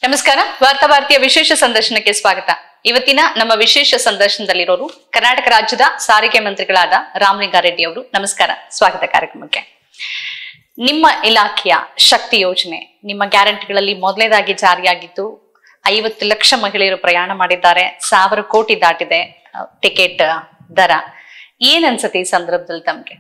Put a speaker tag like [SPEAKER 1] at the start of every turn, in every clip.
[SPEAKER 1] ನಮಸ್ಕಾರ ವಾರ್ತಾ ಭಾರತೀಯ ವಿಶೇಷ ಸಂದರ್ಶನಕ್ಕೆ ಸ್ವಾಗತ ಇವತ್ತಿನ ನಮ್ಮ ವಿಶೇಷ ಸಂದರ್ಶನದಲ್ಲಿರೋರು ಕರ್ನಾಟಕ ರಾಜ್ಯದ ಸಾರಿಗೆ ಮಂತ್ರಿಗಳಾದ ರಾಮಲಿಂಗಾರೆಡ್ಡಿ ಅವರು ನಮಸ್ಕಾರ ಸ್ವಾಗತ ಕಾರ್ಯಕ್ರಮಕ್ಕೆ ನಿಮ್ಮ ಇಲಾಖೆಯ ಶಕ್ತಿ ಯೋಜನೆ ನಿಮ್ಮ ಗ್ಯಾರಂಟಿಗಳಲ್ಲಿ ಮೊದಲನೇದಾಗಿ ಜಾರಿಯಾಗಿದ್ದು ಐವತ್ತು ಲಕ್ಷ ಮಹಿಳೆಯರು ಪ್ರಯಾಣ ಮಾಡಿದ್ದಾರೆ ಸಾವಿರ ಕೋಟಿ ದಾಟಿದೆ ಟಿಕೆಟ್ ದರ ಏನ್ ಅನ್ಸತ್ತೆ ಈ ಸಂದರ್ಭದಲ್ಲಿ ತಮ್ಗೆ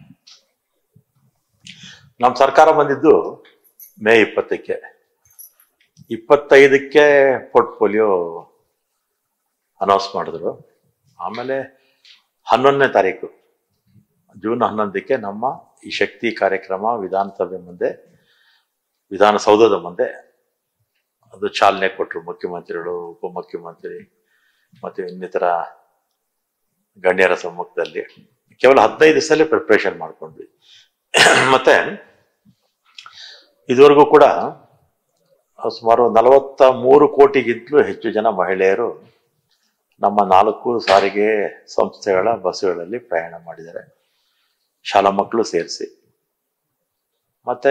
[SPEAKER 2] ನಮ್ಮ ಸರ್ಕಾರ ಬಂದಿದ್ದು ಮೇ ಇಪ್ಪತ್ತಕ್ಕೆ ಇಪ್ಪತ್ತೈದಕ್ಕೆ ಪೋರ್ಟ್ಫೋಲಿಯೋ ಅನೌನ್ಸ್ ಮಾಡಿದ್ರು ಆಮೇಲೆ ಹನ್ನೊಂದನೇ ತಾರೀಕು ಜೂನ್ ಹನ್ನೊಂದಕ್ಕೆ ನಮ್ಮ ಈ ಶಕ್ತಿ ಕಾರ್ಯಕ್ರಮ ವಿಧಾನಸಭೆ ಮುಂದೆ ವಿಧಾನಸೌಧದ ಮುಂದೆ ಅದು ಚಾಲನೆ ಕೊಟ್ಟರು ಮುಖ್ಯಮಂತ್ರಿಗಳು ಉಪಮುಖ್ಯಮಂತ್ರಿ ಮತ್ತು ಇನ್ನಿತರ ಗಣ್ಯರ ಸಮ್ಮುಖದಲ್ಲಿ ಕೇವಲ ಹದಿನೈದು ದಿವಸದಲ್ಲಿ ಪ್ರಿಪ್ರೇಷನ್ ಮಾಡ್ಕೊಂಡ್ವಿ ಮತ್ತೆ ಇದುವರೆಗೂ ಕೂಡ ಸುಮಾರು ನಲವತ್ತ ಮೂರು ಕೋಟಿಗಿಂತಲೂ ಹೆಚ್ಚು ಜನ ಮಹಿಳೆಯರು ನಮ್ಮ ನಾಲ್ಕು ಸಾರಿಗೆ ಸಂಸ್ಥೆಗಳ ಬಸ್ಸುಗಳಲ್ಲಿ ಪ್ರಯಾಣ ಮಾಡಿದ್ದಾರೆ ಶಾಲಾ ಮಕ್ಕಳು ಸೇರಿಸಿ ಮತ್ತೆ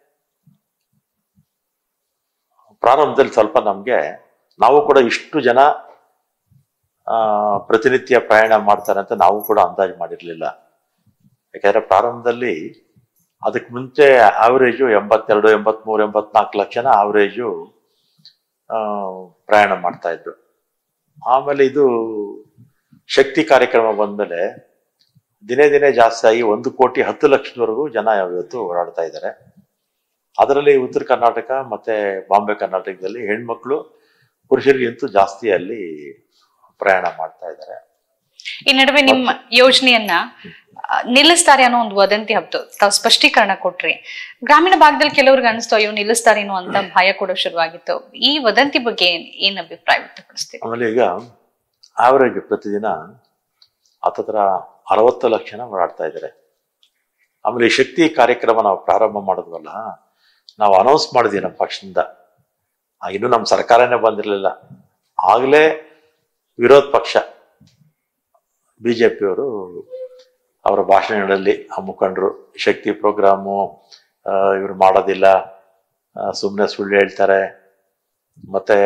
[SPEAKER 2] ಪ್ರಾರಂಭದಲ್ಲಿ ಸ್ವಲ್ಪ ನಮಗೆ ನಾವು ಕೂಡ ಇಷ್ಟು ಜನ ಆ, ಪ್ರತಿನಿತ್ಯ ಪ್ರಯಾಣ ಮಾಡ್ತಾರೆ ಅಂತ ನಾವು ಕೂಡ ಅಂದಾಜು ಮಾಡಿರಲಿಲ್ಲ ಯಾಕಂದ್ರೆ ಪ್ರಾರಂಭದಲ್ಲಿ ಅದಕ್ಕೆ ಮುಂಚೆ ಆವರೇಜು ಎಂಬತ್ತೆರಡು ಎಂಬತ್ಮೂರು ಎಂಬತ್ನಾಲ್ಕು ಲಕ್ಷನ ಆವರೇಜು ಪ್ರಯಾಣ ಮಾಡ್ತಾ ಇದ್ರು ಆಮೇಲೆ ಇದು ಶಕ್ತಿ ಕಾರ್ಯಕ್ರಮ ಬಂದಮೇಲೆ ದಿನೇ ದಿನೇ ಜಾಸ್ತಿ ಆಗಿ ಒಂದು ಕೋಟಿ ಹತ್ತು ಲಕ್ಷದವರೆಗೂ ಜನ ಇವತ್ತು ಓಡಾಡ್ತಾ ಇದ್ದಾರೆ ಅದರಲ್ಲಿ ಉತ್ತರ ಕರ್ನಾಟಕ ಮತ್ತೆ ಬಾಂಬೆ ಕರ್ನಾಟಕದಲ್ಲಿ ಹೆಣ್ಮಕ್ಳು ಪುರುಷರಿಗಿಂತೂ ಜಾಸ್ತಿ ಅಲ್ಲಿ ಪ್ರಯಾಣ ಮಾಡ್ತಾ ಇದ್ದಾರೆ
[SPEAKER 1] ಈ ನಡುವೆ ನಿಮ್ಮ ಯೋಜನೆಯನ್ನ ಆ, ನಿಲ್ಲಿಸ್ತಾರೆ ಅನ್ನೋ ಒಂದು ವದಂತಿ ಹಬ್ದು ತಾವು ಸ್ಪಷ್ಟೀಕರಣ ಕೊಟ್ರಿ ಗ್ರಾಮೀಣ ಭಾಗದಲ್ಲಿ ಕೆಲವ್ರಿಗೆ ಅನಿಸ್ತು ಅಯ್ಯೋ ನಿಲ್ಲಿಸ್ತಾರೇನೋ ಅಂತ ಭಯ ಕೂಡ ಶುರುವಾಗಿತ್ತು ಈ ವದಂತಿ ಬಗ್ಗೆ ಏನ್ ಏನ್ ಅಭಿಪ್ರಾಯ ವ್ಯಕ್ತಪಡಿಸ್ತೀವಿ
[SPEAKER 2] ಆಮೇಲೆ ಈಗ ಆವರೇಜ್ ಪ್ರತಿದಿನ ಹತ್ತತ್ರ ಅರವತ್ತು ಲಕ್ಷನ ಓಡಾಡ್ತಾ ಇದ್ದಾರೆ ಆಮೇಲೆ ಈ ಶಕ್ತಿ ಕಾರ್ಯಕ್ರಮ ನಾವು ಪ್ರಾರಂಭ ಮಾಡಿದ್ವಲ್ಲ ನಾವು ಅನೌನ್ಸ್ ಮಾಡಿದ್ವಿ ನಮ್ಮ ಪಕ್ಷದಿಂದ ಆ, ಇನ್ನೂ ನಮ್ಮ ಸರ್ಕಾರನೇ ಬಂದಿರಲಿಲ್ಲ ಆಗಲೇ ವಿರೋಧ ಪಕ್ಷ ಬಿ ಜೆ ಪಿಯವರು ಅವರ ಭಾಷಣಗಳಲ್ಲಿ ಆ ಮುಖಂಡರು ಶಕ್ತಿ ಪ್ರೋಗ್ರಾಮು ಇವರು ಮಾಡೋದಿಲ್ಲ ಸುಮ್ಮನೆ ಸುಳ್ಳು ಹೇಳ್ತಾರೆ ಮತ್ತೆ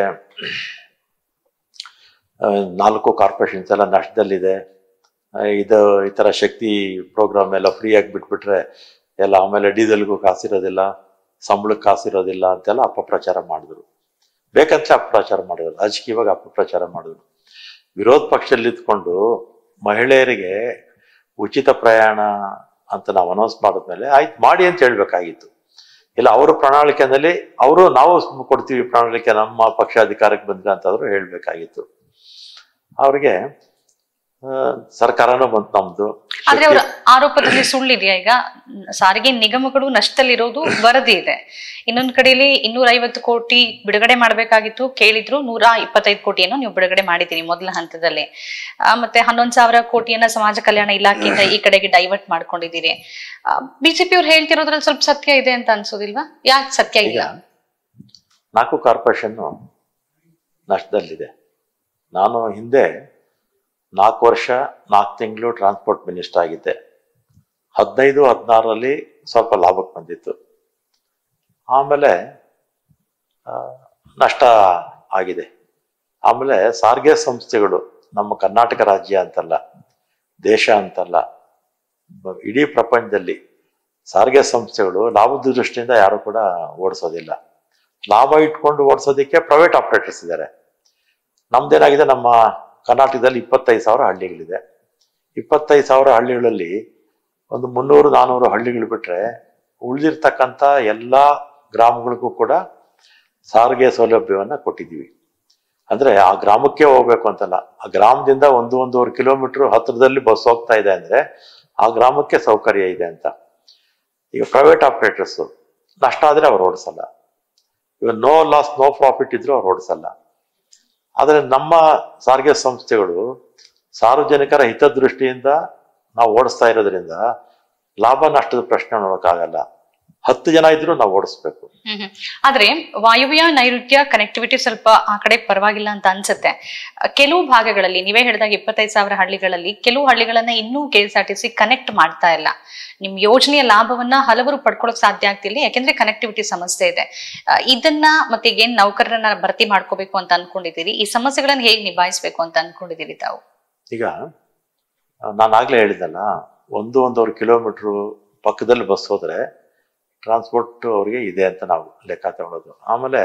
[SPEAKER 2] ಆ, ನಾಲ್ಕು ಕಾರ್ಪೊರೇಷನ್ಸ್ ಎಲ್ಲ ನಷ್ಟದಲ್ಲಿದೆ ಆ, ಇದು ಈ ಥರ ಶಕ್ತಿ ಪ್ರೋಗ್ರಾಮ್ ಎಲ್ಲ ಫ್ರೀಯಾಗಿ ಬಿಟ್ಬಿಟ್ರೆ ಎಲ್ಲ ಆಮೇಲೆ ಡೀಸೆಲ್ಗೂ ಕಾಸಿರೋದಿಲ್ಲ ಸಂಬಳಕ್ಕೆ ಕಾಸಿರೋದಿಲ್ಲ ಅಂತೆಲ್ಲ ಅಪಪ್ರಚಾರ ಮಾಡಿದ್ರು ಬೇಕಂತ ಅಪಪ್ರಚಾರ ಮಾಡಿದ್ರು ರಾಜಕೀಯವಾಗಿ ಅಪಪ್ರಚಾರ ಮಾಡಿದ್ರು ವಿರೋಧ ಪಕ್ಷದಲ್ಲಿ ಇದ್ಕೊಂಡು ಮಹಿಳೆಯರಿಗೆ ಉಚಿತ ಪ್ರಯಾಣ ಅಂತ ನಾವು ಅನೌನ್ಸ್ ಮಾಡಿದ್ಮೇಲೆ ಆಯ್ತು ಮಾಡಿ ಅಂತ ಹೇಳ್ಬೇಕಾಗಿತ್ತು ಇಲ್ಲ ಅವ್ರ ಪ್ರಣಾಳಿಕೆನಲ್ಲಿ ಅವರು ನಾವು ಕೊಡ್ತೀವಿ ಪ್ರಣಾಳಿಕೆ ನಮ್ಮ ಪಕ್ಷ ಅಧಿಕಾರಕ್ಕೆ ಬಂದ್ರೆ ಅಂತಾದ್ರು ಹೇಳ್ಬೇಕಾಗಿತ್ತು ಅವ್ರಿಗೆ ಆ, ಸರ್ಕಾರನೂ ಬಂತು ನಮ್ದು
[SPEAKER 1] ಆದ್ರೆ ಅವರ ಆರೋಪದಲ್ಲಿ ಸುಳ್ಳಿದೆಯಾ ಈಗ ಮ್, ಸಾರಿಗೆ ನಿಗಮಗಳು ನಷ್ಟದಲ್ಲಿರೋದು ವರದಿ ಇದೆ ಇನ್ನೊಂದ್ ಕಡೆಯಲ್ಲಿ ಇನ್ನೂರ ಐವತ್ತು ಕೋಟಿ ಬಿಡುಗಡೆ ಮಾಡಬೇಕಾಗಿತ್ತು ಕೇಳಿದ್ರು ನೂರ ಇಪ್ಪತ್ತೈದು ಕೋಟಿಯನ್ನು ನೀವು ಬಿಡುಗಡೆ ಮಾಡಿದ್ದೀರಿ ಮೊದಲ ಹಂತದಲ್ಲಿ ಆ, ಮತ್ತೆ ಹನ್ನೊಂದು ಸಾವಿರ ಕೋಟಿಯನ್ನ ಸಮಾಜ ಕಲ್ಯಾಣ ಇಲಾಖೆಯಿಂದ ಈ ಕಡೆಗೆ ಡೈವರ್ಟ್ ಮಾಡ್ಕೊಂಡಿದ್ದೀರಿ ಬಿಜೆಪಿ ಅವ್ರು ಹೇಳ್ತಿರೋದ್ರಲ್ಲಿ ಸ್ವಲ್ಪ ಸತ್ಯ ಇದೆ ಅಂತ ಅನ್ಸೋದಿಲ್ವಾ ಯಾಕೆ ಸತ್ಯ
[SPEAKER 2] ಈಗ
[SPEAKER 1] ಇಲ್ಲ
[SPEAKER 2] ನಾಲ್ಕು ಕಾರ್ಪೊರೇಷನ್ ನಷ್ಟದಲ್ಲಿದೆ ನಾನು ಹಿಂದೆ ನಾಲ್ಕು ವರ್ಷ ನಾಲ್ಕು ತಿಂಗಳು ಟ್ರಾನ್ಸ್ಪೋರ್ಟ್ ಮಿನಿಸ್ಟರ್ ಆಗಿದ್ದೆ ಹದಿನೈದು ಹದಿನಾರರಲ್ಲಿ ಸ್ವಲ್ಪ ಲಾಭಕ್ಕೆ ಬಂದಿತ್ತು ಆಮೇಲೆ ಆ, ನಷ್ಟ ಆಗಿದೆ ಆಮೇಲೆ ಸಾರಿಗೆ ಸಂಸ್ಥೆಗಳು ನಮ್ಮ ಕರ್ನಾಟಕ ರಾಜ್ಯ ಅಂತಲ್ಲ ದೇಶ ಅಂತಲ್ಲ ಬ- ಇಡೀ ಪ್ರಪಂಚದಲ್ಲಿ ಸಾರಿಗೆ ಸಂಸ್ಥೆಗಳು ಲಾಭದ ದೃಷ್ಟಿಯಿಂದ ಯಾರು ಕೂಡ ಓಡಿಸೋದಿಲ್ಲ ಲಾಭ ಇಟ್ಕೊಂಡು ಓಡಿಸೋದಕ್ಕೆ ಪ್ರೈವೇಟ್ ಆಪರೇಟರ್ಸ್ ಇದ್ದಾರೆ ನಮ್ದೇನಾಗಿದೆ ನಮ್ಮ ಕರ್ನಾಟಕದಲ್ಲಿ ಇಪ್ಪತ್ತೈದು ಸಾವಿರ ಹಳ್ಳಿಗಳಿದೆ ಇಪ್ಪತ್ತೈದು ಸಾವಿರ ಹಳ್ಳಿಗಳಲ್ಲಿ ಒಂದು ಮುನ್ನೂರು ನಾನ್ನೂರು ಹಳ್ಳಿಗಳು ಬಿಟ್ರೆ ಉಳಿದಿರ್ತಕ್ಕಂಥ ಎಲ್ಲ ಗ್ರಾಮಗಳಿಗೂ ಕೂಡ ಸಾರಿಗೆ ಸೌಲಭ್ಯವನ್ನ ಕೊಟ್ಟಿದ್ದೀವಿ ಅಂದ್ರೆ ಆ ಗ್ರಾಮಕ್ಕೆ ಹೋಗ್ಬೇಕು ಅಂತಲ್ಲ ಆ ಗ್ರಾಮದಿಂದ ಒಂದು ಒಂದೂವರೆ ಕಿಲೋಮೀಟರ್ ಹತ್ರದಲ್ಲಿ ಬಸ್ ಹೋಗ್ತಾ ಇದೆ ಅಂದ್ರೆ ಆ ಗ್ರಾಮಕ್ಕೆ ಸೌಕರ್ಯ ಇದೆ ಅಂತ ಈಗ ಪ್ರೈವೇಟ್ ಆಪರೇಟರ್ಸ್ ನಷ್ಟ ಆದ್ರೆ ಅವ್ರು ಓಡಿಸಲ್ಲ ಇವಾಗ ನೋ ಲಾಸ್ ನೋ ಪ್ರಾಫಿಟ್ ಇದ್ರು ಅವ್ರು ಓಡಿಸಲ್ಲ ಆದರೆ ನಮ್ಮ ಸಾರಿಗೆ ಸಂಸ್ಥೆಗಳು ಸಾರ್ವಜನಿಕರ ಹಿತದೃಷ್ಟಿಯಿಂದ ನಾವು ಓಡಿಸ್ತಾ ಇರೋದ್ರಿಂದ ಲಾಭ ನಷ್ಟದ ಪ್ರಶ್ನೆ ನೋಡೋಕ್ಕಾಗಲ್ಲ ಹತ್ತು ಜನ ಇದ್ರು ನಾವು ಓಡಿಸ್ಬೇಕು
[SPEAKER 1] ಹ್ಮ್ ಹ್ಮ್. ಆದ್ರೆ ವಾಯುವ್ಯ ನೈಋತ್ಯ ಕನೆಕ್ಟಿವಿಟಿ ಸ್ವಲ್ಪ ಆ ಕಡೆ ಪರವಾಗಿಲ್ಲ ಅಂತ ಅನ್ಸುತ್ತೆ ಅಹ್, ಕೆಲವು ಭಾಗಗಳಲ್ಲಿ ನೀವೇ ಹೇಳಿದಾಗ ಇಪ್ಪತ್ತೈದು ಸಾವಿರ ಹಳ್ಳಿಗಳಲ್ಲಿ ಕೆಲವು ಹಳ್ಳಿಗಳನ್ನ ಇನ್ನೂ K S R T C connect ಮಾಡ್ತಾ ಇಲ್ಲ ನಿಮ್ ಯೋಜನೆಯ ಲಾಭವನ್ನ ಹಲವರು ಪಡ್ಕೊಳ್ಳೋಕ್ ಸಾಧ್ಯ ಆಗ್ತಿಲ್ಲ ಯಾಕೆಂದ್ರೆ ಕನೆಕ್ಟಿವಿಟಿ ಸಮಸ್ಯೆ ಇದೆ ಅಹ್, ಇದನ್ನ ಮತ್ತೆ ಈಗ ಏನ್ ನೌಕರರನ್ನ ಭರ್ತಿ ಮಾಡ್ಕೋಬೇಕು ಅಂತ ಅನ್ಕೊಂಡಿದ್ದೀರಿ ಈ ಸಮಸ್ಯೆಗಳನ್ನ ಹೇಗೆ ನಿಭಾಯಿಸ್ಬೇಕು ಅಂತ ಅನ್ಕೊಂಡಿದ್ದೀರಿ ತಾವು
[SPEAKER 2] ಈಗ ನಾನು ಆಗ್ಲೇ ಹೇಳಿದ್ದಲ್ಲ ಒಂದು ಒಂದೂವರೆ ಕಿಲೋಮೀಟ್ರು ಪಕ್ಕದಲ್ಲಿ ಬಸ್ ಹೋದ್ರೆ ಟ್ರಾನ್ಸ್ಪೋರ್ಟ್ ಅವ್ರಿಗೆ ಇದೆ ಅಂತ ನಾವು ಲೆಕ್ಕ ತಗೊಳ್ಳೋದು ಆಮೇಲೆ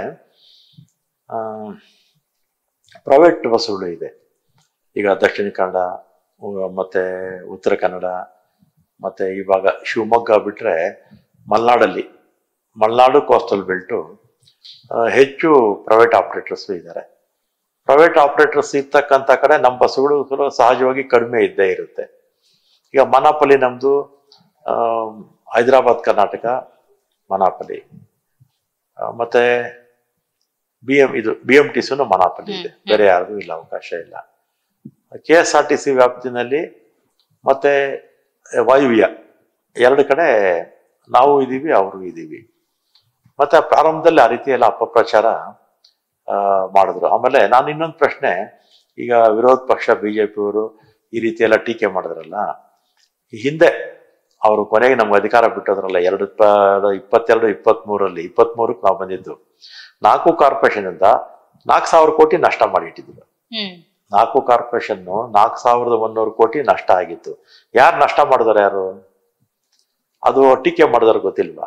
[SPEAKER 2] ಪ್ರೈವೇಟ್ ಬಸ್ಸುಗಳು ಇದೆ ಈಗ ದಕ್ಷಿಣ ಕನ್ನಡ ಉ- ಮತ್ತೆ ಉತ್ತರ ಕನ್ನಡ ಮತ್ತೆ ಇವಾಗ ಶಿವಮೊಗ್ಗ ಬಿಟ್ರೆ ಮಲೆನಾಡಲ್ಲಿ ಮಲೆನಾಡು ಕೋಸ್ಟಲ್ ಬೆಲ್ಟು ಆ, ಹೆಚ್ಚು ಪ್ರೈವೇಟ್ ಆಪರೇಟರ್ಸ್ ಇದ್ದಾರೆ ಪ್ರೈವೇಟ್ ಆಪರೇಟರ್ಸ್ ಇರ್ತಕ್ಕಂಥ ಕಡೆ ನಮ್ಮ ಬಸ್ಸುಗಳು ಸ್ವಲ್ಪ ಸಹಜವಾಗಿ ಕಡಿಮೆ ಇದ್ದೇ ಇರುತ್ತೆ ಈಗ ಮನಾಪಲಿ ನಮ್ದು ಆ, ಹೈದರಾಬಾದ್ ಕರ್ನಾಟಕ ಮನಾಪಲಿ ಆ, ಮತ್ತೆ ಬಿ ಎಂ ಇದು ಬಿ ಎಂ ಟಿ ಸಿನು ಮನಾಪಲಿ ಇದೆ
[SPEAKER 1] ಹ್ಮ್, ಹ್ಮ್.
[SPEAKER 2] ಬೇರೆ ಯಾರಿಗೂ ಇಲ್ಲ ಅವಕಾಶ ಇಲ್ಲ K S R T C ವ್ಯಾಪ್ತಿನಲ್ಲಿ ಮತ್ತೆ ವಾಯುವ್ಯ ಎರಡು ಕಡೆ ನಾವು ಇದ್ದೀವಿ ಅವರು ಇದ್ದೀವಿ ಮತ್ತೆ ಪ್ರಾರಂಭದಲ್ಲಿ ಆ ರೀತಿ ಎಲ್ಲ ಅಪಪ್ರಚಾರ ಆ, ಮಾಡಿದ್ರು ಆಮೇಲೆ ನಾನು ಇನ್ನೊಂದು ಪ್ರಶ್ನೆ ಈಗ ವಿರೋಧ ಪಕ್ಷ ಬಿಜೆಪಿಯವರು ಈ ರೀತಿ ಎಲ್ಲ ಟೀಕೆ ಮಾಡಿದ್ರಲ್ಲ ಈ ಹಿಂದೆ ಅವರು ಕೊನೆಗೆ ನಮ್ಗೆ ಅಧಿಕಾರ ಬಿಟ್ಟೋದ್ರಲ್ಲ ಎರಡು ಇಪ್ಪ- ಇಪ್ಪತ್ತೆರಡು ಇಪ್ಪತ್ತ್ ಮೂರಲ್ಲಿ ಇಪ್ಪತ್ತ್ ಮೂರಕ್ಕೆ ನಾವು ಬಂದಿದ್ದು ನಾಲ್ಕು ಕಾರ್ಪೊರೇಷನ್ ಇಂದ ನಾಲ್ಕು ಸಾವಿರ ಕೋಟಿ ನಷ್ಟ ಮಾಡಿಟ್ಟಿದ್ರು
[SPEAKER 1] ಹ್ಮ್
[SPEAKER 2] ನಾಲ್ಕು ಕಾರ್ಪೊರೇಷನ್ ನಾಲ್ಕು ಸಾವಿರದ ಒಂದೂರು ಕೋಟಿ ನಷ್ಟ ಆಗಿತ್ತು ಯಾರು ನಷ್ಟ ಮಾಡಿದಾರೆ ಯಾರು ಅದು ಟೀಕೆ ಮಾಡಿದವ್ರು ಗೊತ್ತಿಲ್ವಾ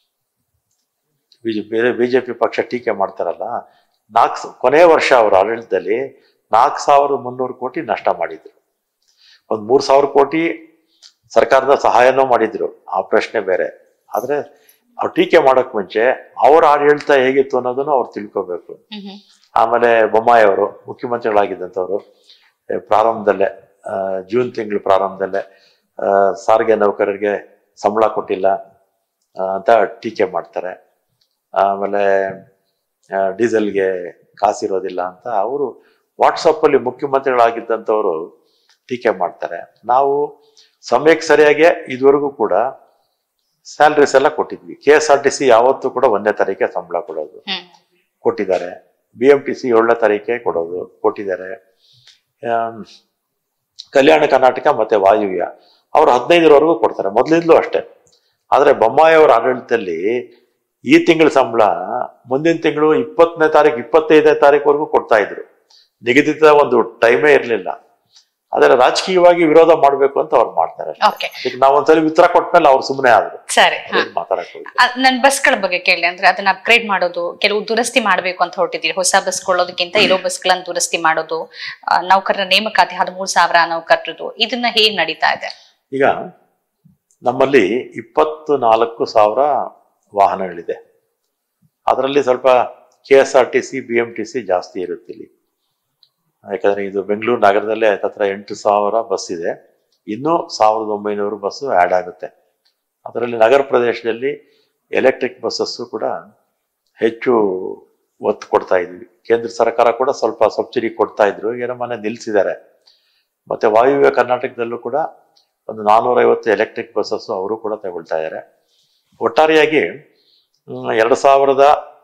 [SPEAKER 2] ಬಿಜೆ ಬೇರೆ ಬಿಜೆಪಿ ಪಕ್ಷ ಟೀಕೆ ಮಾಡ್ತಾರಲ್ಲ ನಾಲ್ಕು ಕೊನೆಯ ವರ್ಷ ಅವರ ಆಡಳಿತದಲ್ಲಿ ನಾಲ್ಕು ಸಾವಿರದ ಮುನ್ನೂರು ಕೋಟಿ ನಷ್ಟ ಮಾಡಿದ್ರು ಒಂದ್ ಮೂರ್ ಸಾವಿರ ಕೋಟಿ ಸರ್ಕಾರದ ಸಹಾಯನೂ ಮಾಡಿದ್ರು ಆ ಪ್ರಶ್ನೆ ಬೇರೆ ಆದ್ರೆ ಅವ್ರು ಟೀಕೆ ಮಾಡಕ್ ಮುಂಚೆ ಅವ್ರ ಆಡಳಿತ ಹೇಗಿತ್ತು ಅನ್ನೋದನ್ನು ಅವ್ರು ತಿಳ್ಕೊಬೇಕು
[SPEAKER 1] ಹ್ಮ್ ಹ್ಮ್
[SPEAKER 2] ಆಮೇಲೆ ಬೊಮ್ಮಾಯಿ ಅವರು ಮುಖ್ಯಮಂತ್ರಿಗಳಾಗಿದ್ದಂಥವ್ರು ಏ, ಪ್ರಾರಂಭದಲ್ಲೇ ಆ, ಜೂನ್ ತಿಂಗಳು ಪ್ರಾರಂಭದಲ್ಲೇ ಆ, ಸಾರಿಗೆ ನೌಕರರಿಗೆ ಸಂಬಳ ಕೊಟ್ಟಿಲ್ಲ ಆ, ಅಂತ ಟೀಕೆ ಮಾಡ್ತಾರೆ ಆಮೇಲೆ ಆ, ಡೀಸೆಲ್ಗೆ ಕಾಸಿರೋದಿಲ್ಲ ಅಂತ ಅವರು ವಾಟ್ಸಪ್ಪಲ್ಲಿ ಮುಖ್ಯಮಂತ್ರಿಗಳಾಗಿದ್ದಂಥವ್ರು ಟೀಕೆ ಮಾಡ್ತಾರೆ ನಾವು ಸಮಯಕ್ಕೆ ಸರಿಯಾಗಿ ಇದುವರೆಗೂ ಕೂಡ ಸ್ಯಾಲ್ರೀಸ್ ಎಲ್ಲ ಕೊಟ್ಟಿದ್ವಿ K S R T C ಯಾವತ್ತೂ ಕೂಡ ಒಂದನೇ ತಾರೀಕೆ ಸಂಬಳ ಕೊಡೋದು
[SPEAKER 1] ಹ್ಮ್
[SPEAKER 2] ಕೊಟ್ಟಿದ್ದಾರೆ ಬಿ ಎಂ ಟಿ ಸಿ ಏಳನೇ ತಾರೀಕೆ ಕೊಡೋದು ಕೊಟ್ಟಿದ್ದಾರೆ ಆಮ್, ಕಲ್ಯಾಣ ಕರ್ನಾಟಕ ಮತ್ತೆ ವಾಯುವ್ಯ ಅವರು ಹದಿನೈದರವರೆಗೂ ಕೊಡ್ತಾರೆ ಮೊದಲಿಂದಲೂ ಅಷ್ಟೇ ಆದ್ರೆ ಬೊಮ್ಮಾಯಿ ಅವರ ಆಡಳಿತದಲ್ಲಿ ಈ ತಿಂಗಳ ಸಂಬಳ ಮುಂದಿನ ತಿಂಗಳು ಇಪ್ಪತ್ತನೇ ತಾರೀಕು ಇಪ್ಪತ್ತೈದನೇ ತಾರೀಕುವರೆಗೂ ಕೊಡ್ತಾ ಇದ್ರು ನಿಗದಿತ ಒಂದು ಟೈಮೇ ಇರಲಿಲ್ಲ ಆದರೆ ರಾಜಕೀಯವಾಗಿ ವಿರೋಧ ಮಾಡಬೇಕು ಅಂತ ಅವ್ರು ಮಾಡ್ತಾರೆ ಅಷ್ಟೇ.
[SPEAKER 1] ಓಕೆ
[SPEAKER 2] ಅದಕ್ಕೆ ನಾವು ಒಂದ್ಸಲಿ ಉತ್ತರ ಕೊಟ್ಮೇಲೆ ಅವ್ರು ಸುಮ್ಮನೆ ಆದ್ರು
[SPEAKER 1] ಸರಿ ಹಾ
[SPEAKER 2] ಅದೇನ್ ಮಾತಾಡಕ್ ಹೋಗಿ
[SPEAKER 1] ನನ್ ಬಸ್ಗಳ ಬಗ್ಗೆ ಕೇಳಿ ಅಂದ್ರೆ ಅದನ್ನ ಅಪ್ಗ್ರೇಡ್ ಮಾಡೋದು ಕೆಲವು ದುರಸ್ತಿ ಮಾಡಬೇಕು ಅಂತ ಹೊರಟಿದ್ದೀರಿ ಹೊಸ ಬಸ್ ಕೊಳ್ಳೋದಕ್ಕಿಂತ ಇರೋ ಬಸ್ಗಳನ್ನ ದುರಸ್ತಿ ಮಾಡೋದು ಆ, ನೌಕರರ ನೇಮಕಾತಿ ಹದಿಮೂರು ಸಾವಿರ ನೌಕರರದು ಇದನ್ನ ಹೇಗ್ ನಡೀತಾ ಇದೆ
[SPEAKER 2] ಈಗ ನಮ್ಮಲ್ಲಿ ಇಪ್ಪತ್ತು ನಾಲ್ಕು ಸಾವಿರ ವಾಹನಗಳಿದೆ ಅದರಲ್ಲಿ ಸ್ವಲ್ಪ K S R T C B M T C ಜಾಸ್ತಿ ಇರುತ್ತೆ ಇಲ್ಲಿ ಯಾಕಂದ್ರೆ ಇದು ಬೆಂಗಳೂರು ನಗರದಲ್ಲೇ ಹತ್ರ ಎಂಟು ಸಾವಿರ ಬಸ್ ಇದೆ ಇನ್ನೂ ಸಾವಿರದ ಒಂಬೈನೂರು ಬಸ್ಸು ಆ್ಯಡ್ ಆಗುತ್ತೆ ಅದರಲ್ಲಿ ನಗರ ಪ್ರದೇಶದಲ್ಲಿ ಎಲೆಕ್ಟ್ರಿಕ್ ಬಸ್ಸಸ್ಸು ಕೂಡ ಹೆಚ್ಚು ಒತ್ತು ಕೊಡ್ತಾ ಇದ್ವಿ ಕೇಂದ್ರ ಸರ್ಕಾರ ಕೂಡ ಸ್ವಲ್ಪ ಸಬ್ಸಿಡಿ ಕೊಡ್ತಾ ಇದ್ರು ಏನೋ ಮನೆ ನಿಲ್ಲಿಸಿದ್ದಾರೆ ಮತ್ತೆ ವಾಯುವ್ಯ ಕರ್ನಾಟಕದಲ್ಲೂ ಕೂಡ ಒಂದು ನಾನ್ನೂರೈವತ್ತು ಎಲೆಕ್ಟ್ರಿಕ್ ಬಸ್ಸಸ್ಸು ಅವರು ಕೂಡ ತಗೊಳ್ತಾ ಇದ್ದಾರೆ ಒಟ್ಟಾರೆಯಾಗಿ ಮ್, ಎರಡು ಸಾವಿರದ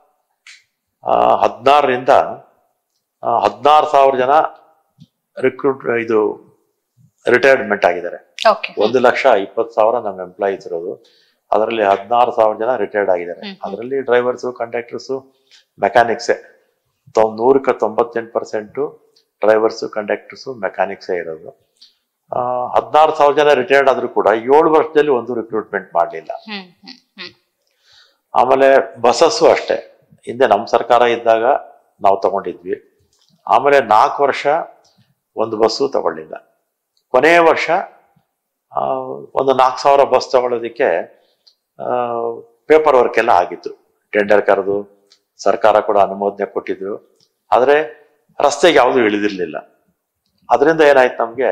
[SPEAKER 2] ಹದಿನಾರರಿಂದ ಹದಿನಾರು ಸಾವಿರ ಜನ ರಿಕ್ರೂಟ್ ಇದು ರಿಟೈರ್ಮೆಂಟ್ ಆಗಿದ್ದಾರೆ
[SPEAKER 1] ಓಕೆ
[SPEAKER 2] ಒಂದು ಲಕ್ಷ ಇಪ್ಪತ್ತು ಸಾವಿರ ನಮ್ಮ ಎಂಪ್ಲಾಯೀಸ್ ಇರೋದು ಅದರಲ್ಲಿ ಹದಿನಾರು ಸಾವಿರ ಜನ ರಿಟೈರ್ಡ್ ಆಗಿದ್ದಾರೆ
[SPEAKER 1] ಹ್ಮ್ ಹ್ಮ್.
[SPEAKER 2] ಅದರಲ್ಲಿ ಡ್ರೈವರ್ಸು ಕಂಡಕ್ಟರ್ಸು ಮೆಕ್ಯಾನಿಕ್ಸೇ ನೂರಕ್ಕೆ ತೊಂಬತ್ತೆಂಟು ಪರ್ಸೆಂಟು ಡ್ರೈವರ್ಸು ಕಂಡಕ್ಟರ್ಸು ಮೆಕ್ಯಾನಿಕ್ಸೇ ಇರೋದು ಹದಿನಾರು ಸಾವಿರ ಜನ ರಿಟೈರ್ಡ್ ಆದ್ರೂ ಕೂಡ ಏಳು ವರ್ಷದಲ್ಲಿ ಒಂದು ರಿಕ್ರೂಟ್ಮೆಂಟ್ ಮಾಡಲಿಲ್ಲ
[SPEAKER 1] ಹ್ಮ್ ಹ್ಮ್ ಹ್ಮ್
[SPEAKER 2] ಆಮೇಲೆ ಬಸ್ಸಸ್ಸು ಅಷ್ಟೇ ಹಿಂದೆ ನಮ್ಮ ಸರ್ಕಾರ ಇದ್ದಾಗ ನಾವು ತಗೊಂಡಿದ್ವಿ ಆಮೇಲೆ ನಾಲ್ಕು ವರ್ಷ ಒಂದು ಬಸ್ಸು ತಗೊಳ್ಳಿಲ್ಲ ಕೊನೆಯ ವರ್ಷ ಆ, ಒಂದು ನಾಲ್ಕು ಸಾವಿರ ಬಸ್ ತಗೊಳ್ಳೋದಕ್ಕೆ ಪೇಪರ್ ವರ್ಕ್ ಎಲ್ಲ ಆಗಿತ್ತು ಟೆಂಡರ್ ಕರೆದು ಸರ್ಕಾರ ಕೂಡ ಅನುಮೋದನೆ ಕೊಟ್ಟಿದ್ರು ಆದರೆ ರಸ್ತೆಗೆ ಯಾವುದು ಇಳಿದಿರಲಿಲ್ಲ ಅದರಿಂದ ಏನಾಯ್ತು ನಮಗೆ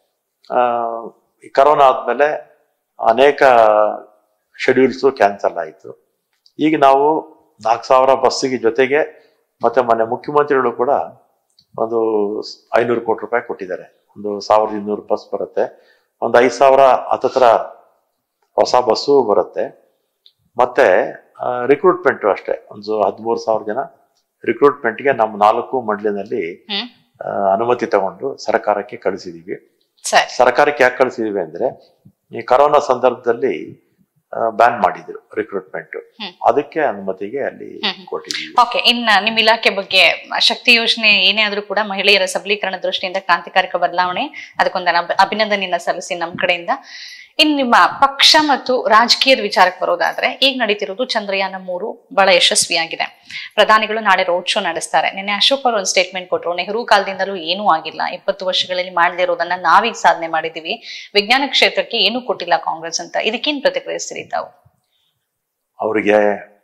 [SPEAKER 2] ಈ ಕರೋನಾ ಆದಮೇಲೆ ಅನೇಕ ಶೆಡ್ಯೂಲ್ಸು ಕ್ಯಾನ್ಸಲ್ ಆಯಿತು ಈಗ ನಾವು ನಾಲ್ಕು ಸಾವಿರ ಬಸ್ಸಿಗೆ ಜೊತೆಗೆ ಮತ್ತೆ ಮೊನ್ನೆ ಮುಖ್ಯಮಂತ್ರಿಗಳು ಕೂಡ ಒಂದು ಐನೂರು ಕೋಟಿ ರೂಪಾಯಿ ಕೊಟ್ಟಿದ್ದಾರೆ ಒಂದು ಸಾವಿರದ ಇನ್ನೂರು ಬಸ್ ಬರುತ್ತೆ ಒಂದು ಐದು ಸಾವಿರ ಹತ್ತತ್ರ ಹೊಸ ಬಸ್ಸು ಬರುತ್ತೆ ಮತ್ತೆ ರಿಕ್ರೂಟ್ಮೆಂಟು ಅಷ್ಟೇ ಒಂದು ಹದಿಮೂರು ಸಾವಿರ ಜನ ರಿಕ್ರೂಟ್ಮೆಂಟ್ಗೆ ನಮ್ಮ ನಾಲ್ಕು ಮಂಡಲಿನಲ್ಲಿ
[SPEAKER 1] ಹ್ಮ್
[SPEAKER 2] ಆ, ಅನುಮತಿ ತಗೊಂಡು ಸರ್ಕಾರಕ್ಕೆ ಕಳಿಸಿದೀವಿ
[SPEAKER 1] ಸರಿ
[SPEAKER 2] ಸರ್ಕಾರಕ್ಕೆ ಯಾಕೆ ಕಳಿಸಿದೀವಿ ಅಂದ್ರೆ ಈ ಕರೋನಾ ಸಂದರ್ಭದಲ್ಲಿ ಬ್ಯಾನ್ ಮಾಡಿದ್ರು ರಿಕ್ರೂಟ್ಮೆಂಟ್
[SPEAKER 1] ಹ್ಮ್.
[SPEAKER 2] ಅದಕ್ಕೆ ಅನುಮತಿಗೆ ಅಲ್ಲಿ
[SPEAKER 1] ಹ್ಮ್.
[SPEAKER 2] ಕೊಟ್ಟಿದ್ದೀವಿ
[SPEAKER 1] ಓಕೆ ಇನ್ನ ನಿಮ್ ಇಲಾಖೆ ಬಗ್ಗೆ ಶಕ್ತಿ ಯೋಜನೆ ಏನೇ ಆದ್ರೂ ಕೂಡ ಮಹಿಳೆಯರ ಸಬಲೀಕರಣ ದೃಷ್ಟಿಯಿಂದ ಕ್ರಾಂತಿಕಾರಕ ಬದಲಾವಣೆ ಅದಕ್ಕೊಂದು ಅಭಿ- ಅಭಿನಂದನೆಯನ್ನ ಸಲ್ಲಿಸಿ ನಮ್ಮ ಕಡೆಯಿಂದ ಇನ್ ನಿಮ್ಮ ಪಕ್ಷ ಮತ್ತು ರಾಜಕೀಯದ ವಿಚಾರಕ್ಕೆ ಬರೋದಾದ್ರೆ ಈಗ ನಡೀತಿರೋದು ಚಂದ್ರಯಾನ ಮೂರು ಬಹಳ ಯಶಸ್ವಿಯಾಗಿದೆ ಪ್ರಧಾನಿಗಳು ನಾಳೆ ರೋಡ್ ಶೋ ನಡೆಸ್ತಾರೆ ನಿನ್ನೆ ಅಶೋಕ್ ಅವರು ಒಂದು ಸ್ಟೇಟ್ಮೆಂಟ್ ಕೊಟ್ಟರು ನೆಹರು ಕಾಲದಿಂದಲೂ ಏನೂ ಆಗಿಲ್ಲ ಇಪ್ಪತ್ತು ವರ್ಷಗಳಲ್ಲಿ ಮಾಡದೇ ಇರೋದನ್ನ ನಾವೀಗ ಸಾಧನೆ ಮಾಡಿದೀವಿ ವಿಜ್ಞಾನ ಕ್ಷೇತ್ರಕ್ಕೆ ಏನೂ ಕೊಟ್ಟಿಲ್ಲ ಕಾಂಗ್ರೆಸ್ ಅಂತ ಇದಕ್ಕೇನ್ ಪ್ರತಿಕ್ರಿಯಿಸ್ತೀರಿ ತಾವು
[SPEAKER 2] ಅವ್ರಿಗೆ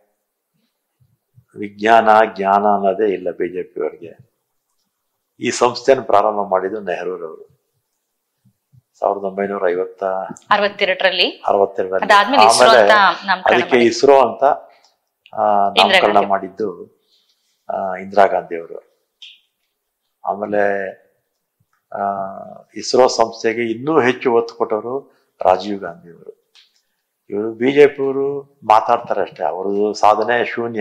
[SPEAKER 2] ವಿಜ್ಞಾನ ಜ್ಞಾನ ಅನ್ನೋದೇ ಇಲ್ಲ ಬಿಜೆಪಿ ಅವರಿಗೆ ಈ ಸಂಸ್ಥೆಯನ್ನು ಪ್ರಾರಂಭ ಮಾಡಿದ್ದು ನೆಹರೂರವರು ಸಾವಿರದ ಒಂಬೈನೂರ ಐವತ್ತ
[SPEAKER 1] ಅರವತ್ತೆರಡರಲ್ಲಿ
[SPEAKER 2] ಅರವತ್ತೆರಡರಲ್ಲಿ
[SPEAKER 1] ಅದಾದ್ಮೇಲೆ ಇಸ್ರೋ
[SPEAKER 2] ಆಮೇಲೆ
[SPEAKER 1] ಅಂತ ನಾಮಕರಣ
[SPEAKER 2] ಅದಕ್ಕೆ
[SPEAKER 1] ಮಾಡಿದ್ರು.
[SPEAKER 2] ಇಸ್ರೋ ಅಂತ ಆ, ನಾಮಕರಣ
[SPEAKER 1] ಗಾಂಧಿ.
[SPEAKER 2] ಮಾಡಿದ್ದು ಆ, ಇಂದಿರಾ ಗಾಂಧಿ ಅವರು ಆಮೇಲೆ ಆ, ಇಸ್ರೋ ಸಂಸ್ಥೆಗೆ ಇನ್ನೂ ಹೆಚ್ಚು ಒತ್ತು ಕೊಟ್ಟವರು ರಾಜೀವ್ ಗಾಂಧಿ ಅವರು ಇವರು ಬಿಜೆಪಿಯವರು ಮಾತಾಡ್ತಾರೆ ಅಷ್ಟೇ ಅವ್ರದ್ದು ಸಾಧನೆ ಶೂನ್ಯ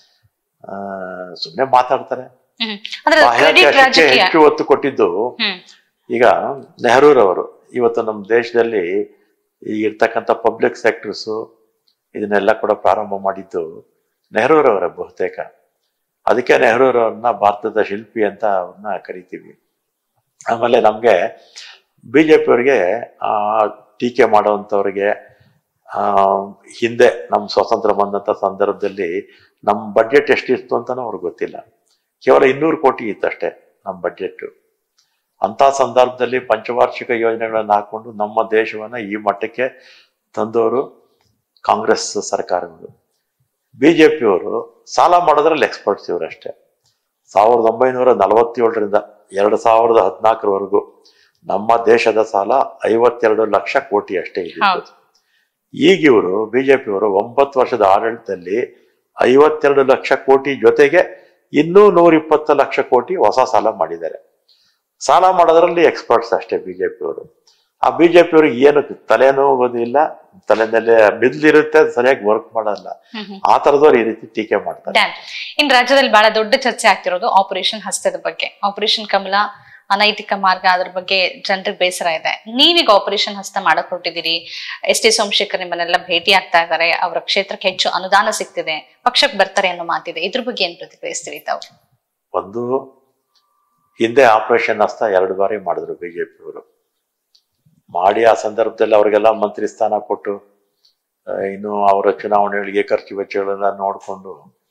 [SPEAKER 2] ಸುಮ್ಮನೆ ಮಾತಾಡ್ತಾರೆ
[SPEAKER 1] ಹ್ಮ್ ಅಂದ್ರೆ ಕ್ರೆಡಿಟ್
[SPEAKER 2] ಬಾಹ್ಯಾಕಾಶಕ್ಕೆ
[SPEAKER 1] ರಾಜಕೀಯ
[SPEAKER 2] ಹೆಚ್ಚು ಒತ್ತು ಕೊಟ್ಟಿದ್ದು
[SPEAKER 1] ಹ್ಮ್
[SPEAKER 2] ಈಗ ನೆಹರೂರವರು ಇವತ್ತು ನಮ್ಮ ದೇಶದಲ್ಲಿ ಈಗ ಇರ್ತಕ್ಕಂಥ ಪಬ್ಲಿಕ್ ಸೆಕ್ಟರ್ಸು ಇದನ್ನೆಲ್ಲ ಕೂಡ ಪ್ರಾರಂಭ ಮಾಡಿದ್ದು ನೆಹರೂರವರೇ ಬಹುತೇಕ ಅದಕ್ಕೆ ನೆಹರೂರವ್ರನ್ನ ಭಾರತದ ಶಿಲ್ಪಿ ಅಂತ ಅವ್ರನ್ನ ಕರಿತೀವಿ ಆಮೇಲೆ ನಮಗೆ ಬಿ ಜೆ ಪಿಯವ್ರಿಗೆ ಟೀಕೆ ಮಾಡೋವಂಥವ್ರಿಗೆ ಆ, ಹಿಂದೆ ನಮ್ಮ ಸ್ವಾತಂತ್ರ್ಯ ಬಂದಂಥ ಸಂದರ್ಭದಲ್ಲಿ ನಮ್ಮ ಬಡ್ಜೆಟ್ ಎಷ್ಟಿತ್ತು ಅಂತಲೂ ಅವ್ರಿಗೆ ಗೊತ್ತಿಲ್ಲ ಕೇವಲ ಇನ್ನೂರು ಕೋಟಿ ಇತ್ತಷ್ಟೇ ನಮ್ಮ ಬಡ್ಜೆಟ್ಟು ಅಂತ ಸಂದರ್ಭದಲ್ಲಿ ಪಂಚವಾರ್ಷಿಕ ಯೋಜನೆಗಳನ್ನು ಹಾಕೊಂಡು ನಮ್ಮ ದೇಶವನ್ನ ಈ ಮಟ್ಟಕ್ಕೆ ತಂದವರು ಕಾಂಗ್ರೆಸ್ ಸರ್ಕಾರಗಳು ಬಿಜೆಪಿಯವರು ಸಾಲ ಮಾಡೋದ್ರಲ್ಲಿ ಎಕ್ಸ್ಪರ್ಟ್ಸ್ ಇವರಷ್ಟೇ ಸಾವಿರದ ಒಂಬೈನೂರ ನಲವತ್ತೇಳರಿಂದ ಎರಡು ಸಾವಿರದ ಹದಿನಾಲ್ಕರವರೆಗೂ ನಮ್ಮ ದೇಶದ ಸಾಲ ಐವತ್ತೆರಡು ಲಕ್ಷ ಕೋಟಿ ಅಷ್ಟೇ ಇದೆ
[SPEAKER 1] ಹೌದು.
[SPEAKER 2] ಈಗ ಇವರು ಬಿಜೆಪಿಯವರು ಒಂಬತ್ತು ವರ್ಷದ ಆಡಳಿತದಲ್ಲಿ ಐವತ್ತೆರಡು ಲಕ್ಷ ಕೋಟಿ ಜೊತೆಗೆ ಇನ್ನೂ ನೂರ ಇಪ್ಪತ್ತು ಲಕ್ಷ ಕೋಟಿ ಹೊಸ ಸಾಲ ಮಾಡಿದ್ದಾರೆ ಸಾಲ ಮಾಡೋದ್ರಲ್ಲಿ ಎಕ್ಸ್ಪರ್ಟ್ಸ್ ಅಷ್ಟೇ ಬಿಜೆಪಿಯವರು ಆ ಬಿಜೆಪಿಯವ್ರಿಗೆ ಏನು ತಲೆನೂ ಹೋಗೋದಿಲ್ಲ ತಲೆ ಮೇಲೆ ಬಿದ್ದಿರುತ್ತೆ ಸರಿಯಾಗಿ ವರ್ಕ್ ಮಾಡಲ್ಲ
[SPEAKER 1] ಹ್ಮ್ ಹ್ಮ್
[SPEAKER 2] ಆ ತರದವ್ರು ಈ ರೀತಿ ಟೀಕೆ ಮಾಡ್ತಾರೆ
[SPEAKER 1] ಡ್ಯಾನ್ ಇನ್ ರಾಜ್ಯದಲ್ಲಿ ಬಹಳ ದೊಡ್ಡ ಚರ್ಚೆ ಆಗ್ತಿರೋದು ಆಪರೇಷನ್ ಹಸ್ತದ ಬಗ್ಗೆ ಆಪರೇಷನ್ ಕಮಲ ಅನೈತಿಕ ಮಾರ್ಗ ಅದ್ರ ಬಗ್ಗೆ ಜನರಿಗೆ ಬೇಸರ ಇದೆ ನೀವೀಗ ಆಪರೇಷನ್ ಹಸ್ತ ಮಾಡಕ್ ಹೊರಟಿದ್ದೀರಿ ಎಸ್ ಟಿ ಸೋಮಶೇಖರ್ ನಿಮ್ಮನ್ನೆಲ್ಲ ಭೇಟಿ ಆಗ್ತಾ ಇದ್ದಾರೆ ಅವರ ಕ್ಷೇತ್ರಕ್ಕೆ ಹೆಚ್ಚು ಅನುದಾನ ಸಿಗ್ತಿದೆ ಪಕ್ಷಕ್ಕೆ ಬರ್ತಾರೆ ಅನ್ನೋ ಮಾತಿದೆ ಇದ್ರ ಬಗ್ಗೆ ಏನ್ ಪ್ರತಿಕ್ರಿಯಿಸ್ತೀರಿ ತಾವು
[SPEAKER 2] ಒಂದು ಹಿಂದೆ ಆಪರೇಷನ್ ಹಸ್ತ ಎರಡು ಬಾರಿ ಮಾಡಿದ್ರು ಬಿಜೆಪಿಯವರು ಮಾಡಿ ಆ ಸಂದರ್ಭದಲ್ಲಿ ಅವರಿಗೆಲ್ಲ ಮಂತ್ರಿ ಸ್ಥಾನ ಕೊಟ್ಟು ಆ, ಇನ್ನು ಅವರ ಚುನಾವಣೆಗಳಿಗೆ ಖರ್ಚು ವೆಚ್ಚಗಳೆಲ್ಲ ನೋಡಿಕೊಂಡು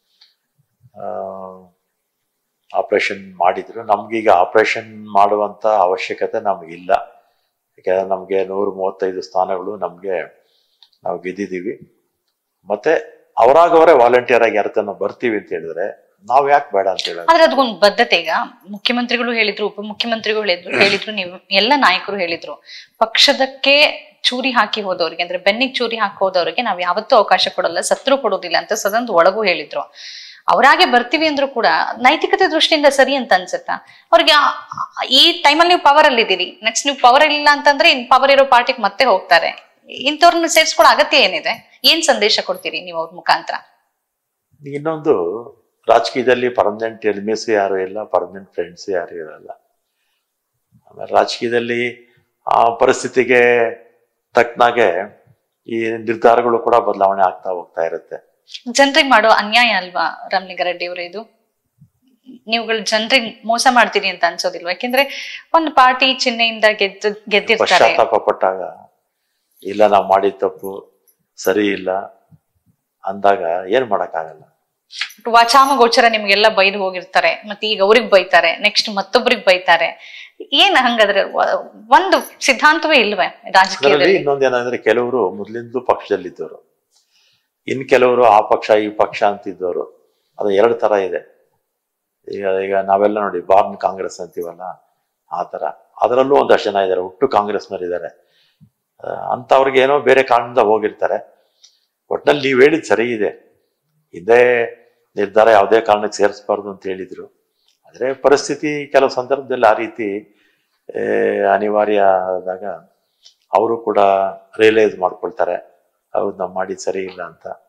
[SPEAKER 2] ಆಪರೇಷನ್ ಮಾಡಿದ್ರು ನಮ್ಗೀಗ ಆಪರೇಷನ್ ಮಾಡುವಂತ ಅವಶ್ಯಕತೆ ನಮಗಿಲ್ಲ ಯಾಕಂದ್ರೆ ನಮಗೆ ನೂರ ಮೂವತ್ತೈದು ಸ್ಥಾನಗಳು ನಮಗೆ ನಾವು ಗೆದ್ದಿದ್ದೀವಿ ಮತ್ತೆ ಅವರಾಗವರೇ ವಾಲಂಟಿಯರ್ ಆಗಿ ಯಾರತನ ಬರ್ತೀವಿ ಅಂತ ಹೇಳಿದ್ರೆ ನಾವು ಯಾಕೆ ಬೇಡ ಅಂತ ಹೇಳೋದು
[SPEAKER 1] ಆದ್ರೆ ಅದಕ್ಕೊಂದು ಬದ್ಧತೆ ಈಗ ಮುಖ್ಯಮಂತ್ರಿಗಳು ಹೇಳಿದ್ರು ಉಪಮುಖ್ಯಮಂತ್ರಿಗಳು ಹೇಳಿದ್ರು ಹೇಳಿದ್ರು ನೀವು ಎಲ್ಲ ನಾಯಕರು ಹೇಳಿದ್ರು ಪಕ್ಷದಕ್ಕೆ ಚೂರಿ ಹಾಕಿ ಹೋದವರಿಗೆ ಅಂದ್ರೆ ಬೆನ್ನಿಗೆ ಚೂರಿ ಹಾಕಿ ಹೋದವರಿಗೆ ನಾವ್ ಯಾವತ್ತೂ ಅವಕಾಶ ಕೊಡಲ್ಲ ಸತ್ರು ಕೊಡೋದಿಲ್ಲ ಅಂತ ಸದನದ ಒಳಗೂ ಹೇಳಿದ್ರು ಅವರಾಗೆ ಬರ್ತೀವಿ ಅಂದ್ರೂ ಕೂಡ ನೈತಿಕತೆ ದೃಷ್ಟಿಯಿಂದ ಸರಿ ಅಂತ ಅನ್ಸುತ್ತಾ ಅವ್ರಿಗೆ ಆ- ಈ ಟೈಮಲ್ಲಿ ನೀವು ಪವರ್ ಅಲ್ಲಿ ಇದ್ದೀರಿ ನೆಕ್ಸ್ಟ್ ನೀವು ಪವರ್ ಇಲ್ಲ ಅಂತಂದ್ರೆ ಇನ್ ಪವರ್ ಇರೋ ಪಾರ್ಟಿಗೆ ಮತ್ತೆ ಹೋಗ್ತಾರೆ ಇಂಥವ್ರನ್ನ ಸೇರಿಸ್ಕೊಳ್ಳೋ ಅಗತ್ಯ ಏನಿದೆ ಏನ್ ಸಂದೇಶ ಕೊಡ್ತೀರಿ ನೀವು ಅವ್ರ ಮುಖಾಂತರ
[SPEAKER 2] ಇನ್ನೊಂದು ರಾಜಕೀಯದಲ್ಲಿ ಪರ್ಮನೆಂಟ್ ಎಲ್ಮಿಸ್ ಯಾರು ಇಲ್ಲ ಪರ್ಮನೆಂಟ್ ಫ್ರೆಂಡ್ಸ್ ಯಾರು ಇರಲ್ಲ ಆಮೇಲೆ ರಾಜಕೀಯದಲ್ಲಿ ಆ ಪರಿಸ್ಥಿತಿಗೆ ತಕ್ಕನಾಗೆ ಈ ನಿರ್ಧಾರಗಳು ಕೂಡ ಬದಲಾವಣೆ ಆಗ್ತಾ ಹೋಗ್ತಾ ಇರುತ್ತೆ
[SPEAKER 1] ಜನರಿಗೆ ಮಾಡೋ ಅನ್ಯಾಯ ಅಲ್ವಾ ರಾಮಲಿಂಗಾರೆಡ್ಡಿ ಅವರೇ ಇದು ನೀವುಗಳು ಜನರಿಗೆ ಮೋಸ ಮಾಡ್ತೀರಿ ಅಂತ ಅನ್ಸೋದಿಲ್ವಾ ಯಾಕೆಂದ್ರೆ ಒಂದು ಪಾರ್ಟಿ ಚಿಹ್ನೆಯಿಂದ ಗೆದ್ದು ಗೆದ್ದಿರ್ತಾರೆ
[SPEAKER 2] ಪಶ್ಚಾತ್ತಾಪ ಪಟ್ಟಾಗ ಇಲ್ಲ ನಾವು ಮಾಡಿದ ತಪ್ಪು ಸರಿ ಇಲ್ಲ ಅಂದಾಗ ಏನ್ ಮಾಡಕ್ಕಾಗಲ್ಲ
[SPEAKER 1] ವಾಚಾಮ ಗೋಚರ ನಿಮ್ಗೆಲ್ಲ ಬೈದು ಹೋಗಿರ್ತಾರೆ ಮತ್ತೆ ಈಗ ಅವ್ರಿಗೆ ಬೈತಾರೆ ನೆಕ್ಸ್ಟ್ ಮತ್ತೊಬ್ರಿಗೆ ಬೈತಾರೆ ಏನ್ ಹಂಗಾದ್ರೆ ವ- ಒಂದು ಸಿದ್ಧಾಂತವೇ ಇಲ್ವೇ
[SPEAKER 2] ಅದರಲ್ಲಿ
[SPEAKER 1] ರಾಜಕೀಯದಲ್ಲಿ
[SPEAKER 2] ಇನ್ನೊಂದೇನಂದ್ರೆ ಕೆಲವರು ಮೊದ್ಲಿಂದಲೂ ಪಕ್ಷದಲ್ಲಿದ್ದವರು ಇನ್ ಕೆಲವರು ಆ ಪಕ್ಷ ಈ ಪಕ್ಷ ಅಂತಿದ್ದವರು ಅದು ಎರಡು ತರ ಇದೆ ಈಗ ಈಗ ನಾವೆಲ್ಲ ನೋಡಿ ಬಾರ್ನ್ ಕಾಂಗ್ರೆಸ್ ಅಂತೀವಲ್ಲ ಆ ತರ ಅದರಲ್ಲೂ ಒಂದಷ್ಟು ಜನ ಇದ್ದಾರೆ ಹುಟ್ಟು ಕಾಂಗ್ರೆಸ್ನವ್ರು ಇದ್ದಾರೆ ಅಂಥವ್ರಿಗೆ ಏನೋ ಬೇರೆ ಕಾರಣದಿಂದ ಹೋಗಿರ್ತಾರೆ ಒಟ್ನಲ್ಲಿ ನೀವು ಹೇಳಿದ್ ಸರಿ ಇದೆ ಹಿಂದೆ ನಿರ್ಧಾರ ಯಾವುದೇ ಕಾರಣಕ್ಕೆ ಸೇರಿಸಬಾರ್ದು ಅಂತ ಹೇಳಿದ್ರು ಆದರೆ ಪರಿಸ್ಥಿತಿ ಕೆಲವು ಸಂದರ್ಭದಲ್ಲಿ ಆ ರೀತಿ ಆ, ಅನಿವಾರ್ಯ ಆದಾಗ ಅವರು ಕೂಡ ರಿಯಲೈಸ್ ಮಾಡ್ಕೊಳ್ತಾರೆ ಹೌದು ನಾವು ಮಾಡಿದ್ ಸರಿ ಇಲ್ಲ ಅಂತ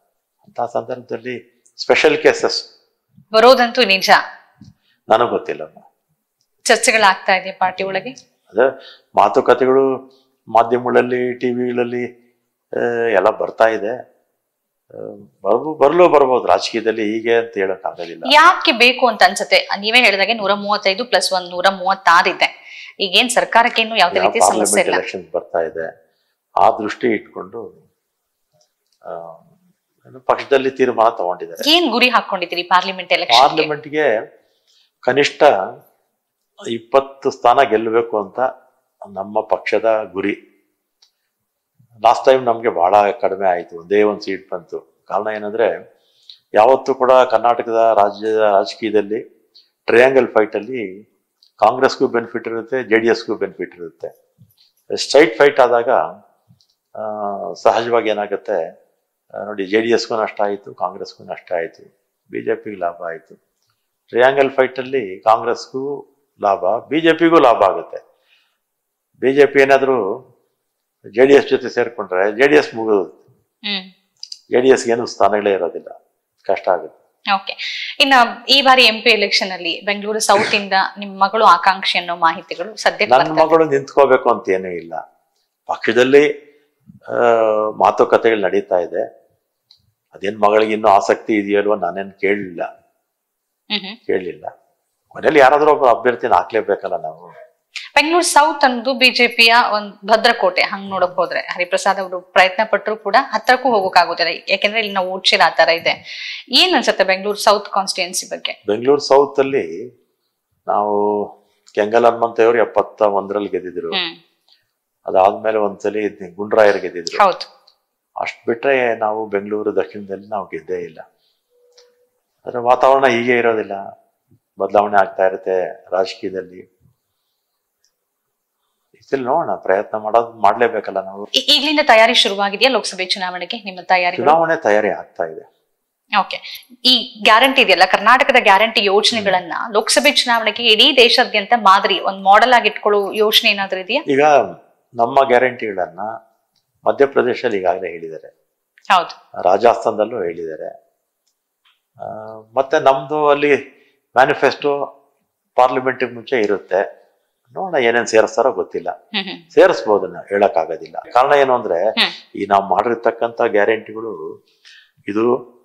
[SPEAKER 2] ಅಂತ ಸಂದರ್ಭದಲ್ಲಿ ಸ್ಪೆಷಲ್ ಕೇಸಸ್
[SPEAKER 1] ಬರೋದಂತೂ ನಿಜ
[SPEAKER 2] ನನಗೆ ಗೊತ್ತಿಲ್ಲಮ್ಮ
[SPEAKER 1] ಚರ್ಚೆಗಳಾಗ್ತಾ ಇದೆ ಪಾರ್ಟಿ ಒಳಗೆ
[SPEAKER 2] ಅದೇ ಮಾತುಕತೆಗಳು ಮಾಧ್ಯಮಗಳಲ್ಲಿ ಟಿ ವಿಗಳಲ್ಲಿ ಎಲ್ಲ ಬರ್ತಾ ಇದೆ ಆ, ಬರ್ಬೋ ಬರಲು ಬರ್ಬೋದು ರಾಜಕೀಯದಲ್ಲಿ ಹೀಗೆ ಅಂತ ಹೇಳಕ್ ಆಗೋದಿಲ್ಲ
[SPEAKER 1] ಯಾಕೆ ಬೇಕು ಅಂತ ಅನ್ಸುತ್ತೆ ನೀವೇ ಹೇಳಿದಾಗೆ ನೂರ ಮೂವತ್ತೈದು ಪ್ಲಸ್ ಒಂದ್ ನೂರ ಮೂವತ್ತಾರು ಇದೆ ಈಗೇನ್ ಸರ್ಕಾರಕ್ಕೆ ಇನ್ನು ಯಾವುದೇ ರೀತಿ ಸಮಸ್ಯೆ
[SPEAKER 2] ಪಾರ್ಲಿಮೆಂಟ್
[SPEAKER 1] ಇಲ್ಲ
[SPEAKER 2] ಎಲೆಕ್ಷನ್ ಬರ್ತಾ ಇದೆ ಆ ದೃಷ್ಟಿ ಇಟ್ಕೊಂಡು ಆ, ಏನು ಪಕ್ಷದಲ್ಲಿ ತೀರ್ಮಾನ ತಗೊಂಡಿದ್ದಾರೆ
[SPEAKER 1] ಏನ್ ಗುರಿ ಹಾಕೊಂಡಿದ್ದೀರಿ ಪಾರ್ಲಿಮೆಂಟ್ ಎಲೆಕ್ಷನ್
[SPEAKER 2] ಪಾರ್ಲಿಮೆಂಟ್ಗೆ ಕನಿಷ್ಠ ಇಪ್ಪತ್ತು ಸ್ಥಾನ ಗೆಲ್ಲಬೇಕು ಅಂತ ನಮ್ಮ ಪಕ್ಷದ ಗುರಿ ಲಾಸ್ಟ್ ಟೈಮ್ ನಮಗೆ ಬಹಳ ಕಡಿಮೆ ಆಯಿತು ಒಂದೇ ಒಂದು ಸೀಟ್ ಬಂತು ಕಾರಣ ಏನಂದ್ರೆ ಯಾವತ್ತೂ ಕೂಡ ಕರ್ನಾಟಕದ ರಾಜ್ಯದ ರಾಜಕೀಯದಲ್ಲಿ ಟ್ರಯಾಂಗಲ್ ಫೈಟಲ್ಲಿ ಕಾಂಗ್ರೆಸ್ಗೂ ಬೆನಿಫಿಟ್ ಇರುತ್ತೆ ಜೆ ಡಿ ಎಸ್ಗೂ ಬೆನಿಫಿಟ್ ಇರುತ್ತೆ ಸ್ಟ್ರೈಟ್ ಫೈಟ್ ಆದಾಗ ಆ, ಸಹಜವಾಗಿ ಏನಾಗುತ್ತೆ ಆ, ನೋಡಿ ಜೆ ಡಿ ಎಸ್ಗೂ ನಷ್ಟ ಆಯಿತು ಕಾಂಗ್ರೆಸ್ಗೂ ನಷ್ಟ ಆಯಿತು ಬಿ ಜೆ ಪಿಗೆ ಲಾಭ ಆಯಿತು ಟ್ರಯಾಂಗಲ್ ಫೈಟಲ್ಲಿ ಕಾಂಗ್ರೆಸ್ಗೂ ಲಾಭ ಬಿ ಜೆ ಪಿಗೂ ಲಾಭ ಆಗುತ್ತೆ ಬಿ ಜೆ ಪಿ ಏನಾದರೂ ಜೆ ಡಿ ಎಸ್ ಜೊತೆ ಸೇರಿಕೊಂಡ್ರೆ ಜೆ ಡಿ ಎಸ್ ಮುಗಿದು
[SPEAKER 1] ಹ್ಮ್
[SPEAKER 2] ಜೆ ಡಿ ಎಸ್ಗೆ ಏನು ಸ್ಥಾನಗಳೇ ಇರೋದಿಲ್ಲ ಕಷ್ಟ ಆಗುತ್ತೆ
[SPEAKER 1] ಓಕೆ ಇನ್ನ ಈ ಬಾರಿ ಎಂ ಪಿ ಎಲೆಕ್ಷನ್ ಅಲ್ಲಿ ಬೆಂಗಳೂರು ಸೌತ್ ಇಂದ ನಿಮ್ಮ ಮಗಳು ಆಕಾಂಕ್ಷಿ ಅನ್ನೋ ಮಾಹಿತಿಗಳು ಸದ್ಯಕ್ಕೆ
[SPEAKER 2] ನನ್ನ
[SPEAKER 1] ಬರ್ತಾ ಇದೆ.
[SPEAKER 2] ಮಗಳು ನಿಂತ್ಕೋಬೇಕು ಅಂತ ಏನೂ ಇಲ್ಲ ಪಕ್ಷದಲ್ಲಿ ಆ, ಮಾತುಕತೆಗಳು ನಡೀತಾ ಇದೆ ಅದೇನ್ ಮಗಳಿಗೆ ಇನ್ನೂ ಆಸಕ್ತಿ ಇದೆಯಲ್ವ ನಾನೇನು ಕೇಳಲಿಲ್ಲ
[SPEAKER 1] ಹ್ಮ್ ಹ್ಮ್.
[SPEAKER 2] ಕೇಳಲಿಲ್ಲ ಮನೇಲಿ ಯಾರಾದ್ರೂ ಒಬ್ಬ ಅಭ್ಯರ್ಥಿನ ಹಾಕ್ಲೇಬೇಕಲ್ಲ ನಾವು
[SPEAKER 1] ಬೆಂಗಳೂರು ಸೌತ್ ಅನ್ನೋದು ಬಿಜೆಪಿಯ ಒಂದ್ ಭದ್ರಕೋಟೆ ಹಂಗ್ ನೋಡಕ್ ಹೋದ್ರೆ ಹರಿಪ್ರಸಾದ್ ಅವರು ಪ್ರಯತ್ನ ಪಟ್ಟರು ಕೂಡ ಹತ್ರಕ್ಕೂ ಹೋಗೋಕ್ಕಾಗೋದಿಲ್ಲ ಯಾಕೆಂದ್ರೆ ಇಲ್ಲಿ ನಾವು ಓಡ್ಸಿಲ್ಲ ಆ ತರ ಇದೆ ಏನ್ ಅನ್ಸುತ್ತೆ ಬೆಂಗಳೂರು ಸೌತ್ ಕಾನ್ಸ್ಟಿಟ್ಯೂನ್ಸಿ ಬಗ್ಗೆ
[SPEAKER 2] ಬೆಂಗಳೂರು ಸೌತ್ ಅಲ್ಲಿ ನಾವು ಕೆಂಗಲ್ ಹನುಮಂತಯ್ಯವರು ಎಪ್ಪತ್ತ ಒಂದರಲ್ಲಿ ಗೆದ್ದಿದ್ರು
[SPEAKER 1] ಹ್ಮ್
[SPEAKER 2] ಅದಾದ್ಮೇಲೆ ಒಂದ್ಸಲಿ ಗುಂಡ್ರಾಯರ್ ಗೆದ್ದಿದ್ರು
[SPEAKER 1] ಹೌದು
[SPEAKER 2] ಅಷ್ಟು ಬಿಟ್ರೆ ನಾವು ಬೆಂಗಳೂರು ದಕ್ಷಿಣದಲ್ಲಿ ನಾವು ಗೆದ್ದೇ ಇಲ್ಲ ಅದರ ವಾತಾವರಣ ಹೀಗೆ ಇರೋದಿಲ್ಲ ಬದಲಾವಣೆ ಆಗ್ತಾ ಇರುತ್ತೆ ರಾಜಕೀಯದಲ್ಲಿ ಇದ್ರಲ್ಲಿ ನೋಡೋಣ ಪ್ರಯತ್ನ ಮಾಡೋದು ಮಾಡ್ಲೇಬೇಕಲ್ಲ ನಾವು
[SPEAKER 1] ಈ- ಈಗ್ಲಿಂದ ತಯಾರಿ ಶುರುವಾಗಿದೆಯಾ ಲೋಕಸಭೆ ಚುನಾವಣೆಗೆ ನಿಮ್ಮ ತಯಾರಿ
[SPEAKER 2] ಚುನಾವಣೆ ತಯಾರಿ ಆಗ್ತಾ ಇದೆ
[SPEAKER 1] ಓಕೆ ಈ ಗ್ಯಾರಂಟಿ ಇದೆಯಲ್ಲ ಕರ್ನಾಟಕದ ಗ್ಯಾರಂಟಿ ಯೋಜನೆಗಳನ್ನ ಲೋಕಸಭೆ ಚುನಾವಣೆಗೆ ಇಡೀ ದೇಶಾದ್ಯಂತ ಮಾದರಿ ಒಂದ್ ಮಾಡೆಲ್ ಆಗಿ ಇಟ್ಕೊಳ್ಳೋ ಯೋಜನೆ ಏನಾದ್ರೂ ಇದೆಯಾ
[SPEAKER 2] ಈಗ ನಮ್ಮ ಗ್ಯಾರಂಟಿಗಳನ್ನ ಮಧ್ಯಪ್ರದೇಶದಲ್ಲಿ ಈಗಾಗಲೇ ಹೇಳಿದ್ದಾರೆ
[SPEAKER 1] ಹೌದು
[SPEAKER 2] ರಾಜಸ್ಥಾನದಲ್ಲೂ ಹೇಳಿದ್ದಾರೆ ಆ, ಮತ್ತೆ ನಮ್ದು ಅಲ್ಲಿ ಮ್ಯಾನಿಫೆಸ್ಟೋ ಪಾರ್ಲಿಮೆಂಟಿಗೆ ಮುಂಚೆ ಇರುತ್ತೆ ನೋಡೋಣ ಏನೇನು ಸೇರಿಸ್ತಾರೋ ಗೊತ್ತಿಲ್ಲ
[SPEAKER 1] ಹ್ಮ್ ಹ್ಮ್
[SPEAKER 2] ಸೇರಿಸ್ಬೋದು ನಾವು ಹೇಳಕ್ಕಾಗೋದಿಲ್ಲ ಕಾರಣ ಏನು ಅಂದ್ರೆ
[SPEAKER 1] ಹ್ಮ್.
[SPEAKER 2] ಈ ನಾವು ಮಾಡಿರ್ತಕ್ಕಂಥ ಗ್ಯಾರಂಟಿಗಳು ಇದು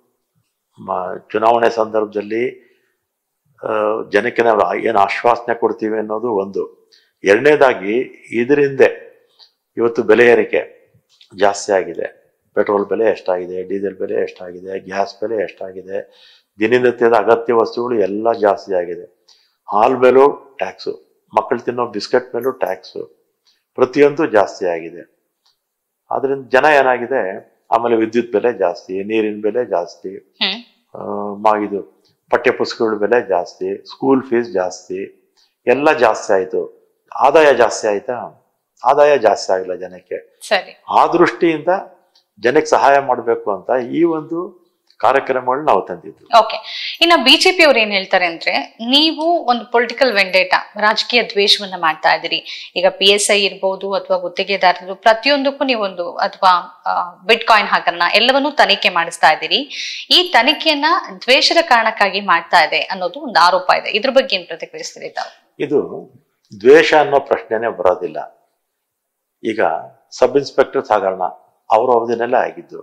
[SPEAKER 2] ಮ- ಚುನಾವಣೆ ಸಂದರ್ಭದಲ್ಲಿ ಆ, ಜನಕ್ಕೆ ನಾವು ಏನು ಆಶ್ವಾಸನೆ ಕೊಡ್ತೀವಿ ಅನ್ನೋದು ಒಂದು ಎರಡನೇದಾಗಿ ಇದರಿಂದ ಇವತ್ತು ಬೆಲೆ ಏರಿಕೆ ಜಾಸ್ತಿ ಆಗಿದೆ ಪೆಟ್ರೋಲ್ ಬೆಲೆ ಎಷ್ಟಾಗಿದೆ ಡೀಸೆಲ್ ಬೆಲೆ ಎಷ್ಟಾಗಿದೆ ಗ್ಯಾಸ್ ಬೆಲೆ ಎಷ್ಟಾಗಿದೆ ದಿನನಿತ್ಯದ ಅಗತ್ಯ ವಸ್ತುಗಳು ಎಲ್ಲ ಜಾಸ್ತಿ ಆಗಿದೆ ಹಾಲ್ ಮೇಲೂ ಟ್ಯಾಕ್ಸು ಮಕ್ಕಳು ತಿನ್ನೋ ಬಿಸ್ಕೆಟ್ ಮೇಲೂ ಟ್ಯಾಕ್ಸು ಪ್ರತಿಯೊಂದು ಜಾಸ್ತಿ ಆಗಿದೆ ಆದ್ರಿಂದ ಜನ ಏನಾಗಿದೆ ಆಮೇಲೆ ವಿದ್ಯುತ್ ಬೆಲೆ ಜಾಸ್ತಿ ನೀರಿನ ಬೆಲೆ ಜಾಸ್ತಿ
[SPEAKER 1] ಹ್ಮ್
[SPEAKER 2] ಆ, ಮ- ಇದು ಪಠ್ಯ ಪುಸ್ತಕಗಳ ಬೆಲೆ ಜಾಸ್ತಿ ಸ್ಕೂಲ್ ಫೀಸ್ ಜಾಸ್ತಿ ಎಲ್ಲ ಜಾಸ್ತಿ ಆಯ್ತು ಆದಾಯ ಜಾಸ್ತಿ ಆಯ್ತಾ ಆದಾಯ ಜಾಸ್ತಿ ಆಗಿಲ್ಲ ಜನಕ್ಕೆ
[SPEAKER 1] ಸರಿ
[SPEAKER 2] ಆ ದೃಷ್ಟಿಯಿಂದ ಜನಕ್ಕೆ ಸಹಾಯ ಮಾಡಬೇಕು ಅಂತ ಈ ಒಂದು ಕಾರ್ಯಕ್ರಮಗಳನ್ನ ನಾವು ತಂದಿದ್ದು
[SPEAKER 1] ಓಕೆ ಇನ್ನ ಬಿಜೆಪಿ ಅವ್ರು ಏನ್ ಹೇಳ್ತಾರೆ ಅಂದ್ರೆ ನೀವು ಒಂದು ಪೊಲಿಟಿಕಲ್ ವೆಂಡೇಟ ರಾಜಕೀಯ ದ್ವೇಷವನ್ನ ಮಾಡ್ತಾ ಇದ್ದೀರಿ ಈಗ ಪಿ ಎಸ್ ಐ ಇರ್ಬೋದು ಅಥವಾ ಗುತ್ತಿಗೆದಾರರು ಪ್ರತಿಯೊಂದಕ್ಕೂ ನೀವೊಂದು ಅಥವಾ ಬಿಟ್ ಕಾಯಿನ್ ಹಾಕನ್ನ ಎಲ್ಲವನ್ನೂ ತನಿಖೆ ಮಾಡಿಸ್ತಾ ಇದ್ದೀರಿ ಈ ತನಿಖೆಯನ್ನ ದ್ವೇಷದ ಕಾರಣಕ್ಕಾಗಿ ಮಾಡ್ತಾ ಇದೆ ಅನ್ನೋದು ಒಂದು ಆರೋಪ ಇದೆ ಇದ್ರ ಬಗ್ಗೆ ಏನ್ ಪ್ರತಿಕ್ರಿಯಿಸ್ತೀರಿ ತಾವು
[SPEAKER 2] ಇದು ದ್ವೇಷ ಅನ್ನೋ ಪ್ರಶ್ನೆನೇ ಬರೋದಿಲ್ಲ ಈಗ ಸಬ್ ಇನ್ಸ್ಪೆಕ್ಟರ್ ಸಾಧಾರಣ ಅವ್ರ ಅವಧಿನಲ್ಲೇ ಆಗಿದ್ದು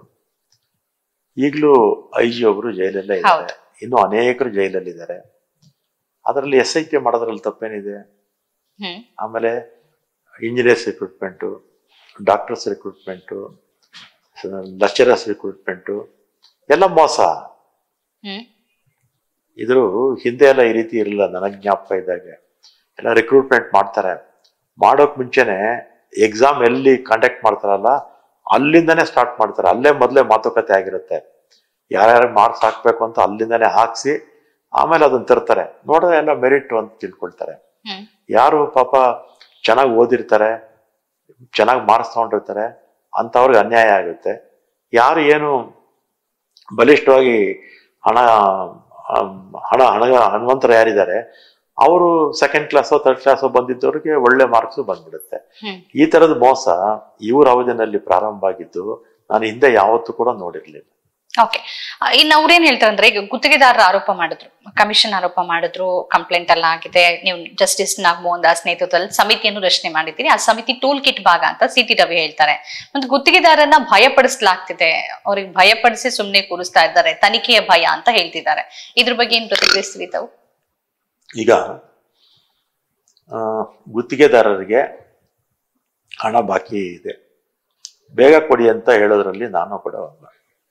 [SPEAKER 2] ಈಗಲೂ ಐ ಜಿ ಒಬ್ರು ಜೈಲಲ್ಲೇ ಇದ್ದಾರೆ
[SPEAKER 1] ಹೌದು.
[SPEAKER 2] ಇನ್ನು ಅನೇಕರು ಜೈಲಲ್ಲಿದ್ದಾರೆ ಅದರಲ್ಲಿ ಎಸ್ ಐ ಟಿ ಮಾಡೋದ್ರಲ್ಲಿ ತಪ್ಪೇನಿದೆ
[SPEAKER 1] ಹ್ಮ್
[SPEAKER 2] ಆಮೇಲೆ engineers recruitment doctors recruitment lecturers recruitment ಎಲ್ಲ ಮೋಸ
[SPEAKER 1] ಹ್ಮ್
[SPEAKER 2] ಇದ್ರ ಹಿಂದೆ ಎಲ್ಲ ಈ ರೀತಿ ಇರಲಿಲ್ಲ ನನಗೆ ಜ್ಞಾಪಕ ಇದ್ದಾಗೆ ಎಲ್ಲ ರಿಕ್ರೂಟ್ಮೆಂಟ್ ಮಾಡ್ತಾರೆ ಮಾಡೋಕ್ ಮುಂಚೆನೆ ಎಕ್ಸಾಮ್ ಎಲ್ಲಿ ಕಂಡಕ್ಟ್ ಮಾಡ್ತಾರಲ್ಲ ಅಲ್ಲಿಂದನೇ ಸ್ಟಾರ್ಟ್ ಮಾಡ್ತಾರೆ ಅಲ್ಲೇ ಮೊದಲೇ ಮಾತುಕತೆ ಆಗಿರುತ್ತೆ ಯಾರ್ಯಾರು ಮಾರ್ಕ್ಸ್ ಹಾಕ್ಬೇಕು ಅಂತ ಅಲ್ಲಿಂದನೇ ಹಾಕ್ಸಿ ಆಮೇಲೆ ಅದನ್ನ ತರ್ತಾರೆ ನೋಡಿದ್ರೆ ಎಲ್ಲ ಮೆರಿಟ್ ಅಂತ ತಿಳ್ಕೊಳ್ತಾರೆ
[SPEAKER 1] ಹ್ಮ್
[SPEAKER 2] ಯಾರು ಪಾಪ ಚೆನ್ನಾಗಿ ಓದಿರ್ತಾರೆ ಚೆನ್ನಾಗಿ ಮಾರ್ಕ್ಸ್ ತಗೊಂಡಿರ್ತಾರೆ ಅಂಥವ್ರಿಗೆ ಅನ್ಯಾಯ ಆಗುತ್ತೆ ಯಾರು ಏನು ಬಲಿಷ್ಠವಾಗಿ ಹಣ ಆಮ್, ಹಣ ಹಣ ಹಣವಂತರು ಯಾರಿದ್ದಾರೆ ಅವರು ಸೆಕೆಂಡ್ ಕ್ಲಾಸೋ ಥರ್ಡ್ ಕ್ಲಾಸೋ ಬಂದಿದ್ದವ್ರಿಗೆ ಒಳ್ಳೆ ಮಾರ್ಕ್ಸು ಬಂದ್ಬಿಡುತ್ತೆ
[SPEAKER 1] ಹ್ಮ್
[SPEAKER 2] ಈ ತರದ ಮೋಸ ಇವ್ರ ಅವಧಿನಲ್ಲಿ ಪ್ರಾರಂಭ ಆಗಿದ್ದು ನಾನು ಹಿಂದೆ ಯಾವತ್ತೂ ಕೂಡ ನೋಡಿರ್ಲಿಲ್ಲ
[SPEAKER 1] ಓಕೆ ಆ, ಇನ್ನು ಅವ್ರೇನ್ ಹೇಳ್ತಾರೆ ಅಂದ್ರೆ ಈಗ ಗುತ್ತಿಗೆದಾರರ ಆರೋಪ ಮಾಡಿದ್ರು ಕಮಿಷನ್ ಆರೋಪ ಮಾಡಿದ್ರು ಕಂಪ್ಲೇಂಟ್ ಎಲ್ಲ ಆಗಿದೆ ನೀವು ಜಸ್ಟಿಸ್ ನಾಗಮೋಹನ್ ದಾಸ್ ನೇತೃತ್ವದಲ್ಲಿ ಸಮಿತಿಯನ್ನು ರಚನೆ ಮಾಡಿದ್ದೀರಿ ಆ ಸಮಿತಿ ಟೂಲ್ ಕಿಟ್ ಭಾಗ ಅಂತ ಸಿ ಟಿ ರವಿ ಹೇಳ್ತಾರೆ ಒಂದು ಗುತ್ತಿಗೆದಾರನ್ನ ಭಯಪಡಿಸಲಾಗ್ತಿದೆ ಅವ್ರಿಗೆ ಭಯಪಡಿಸಿ ಸುಮ್ನೆ ಕೂರಿಸ್ತಾ ಇದ್ದಾರೆ ತನಿಖೆಯ ಭಯ ಅಂತ ಹೇಳ್ತಿದ್ದಾರೆ ಇದ್ರ ಬಗ್ಗೆ ಏನ್ ಪ್ರತಿಕ್ರಿಯಿಸ್ತೀರಿ ತಾವು
[SPEAKER 2] ಈಗ ಆ, ಗುತ್ತಿಗೆದಾರರಿಗೆ ಹಣ ಬಾಕಿ ಇದೆ ಬೇಗ ಕೊಡಿ ಅಂತ ಹೇಳೋದ್ರಲ್ಲಿ ನಾನು ಕೂಡ ಒಬ್ಬ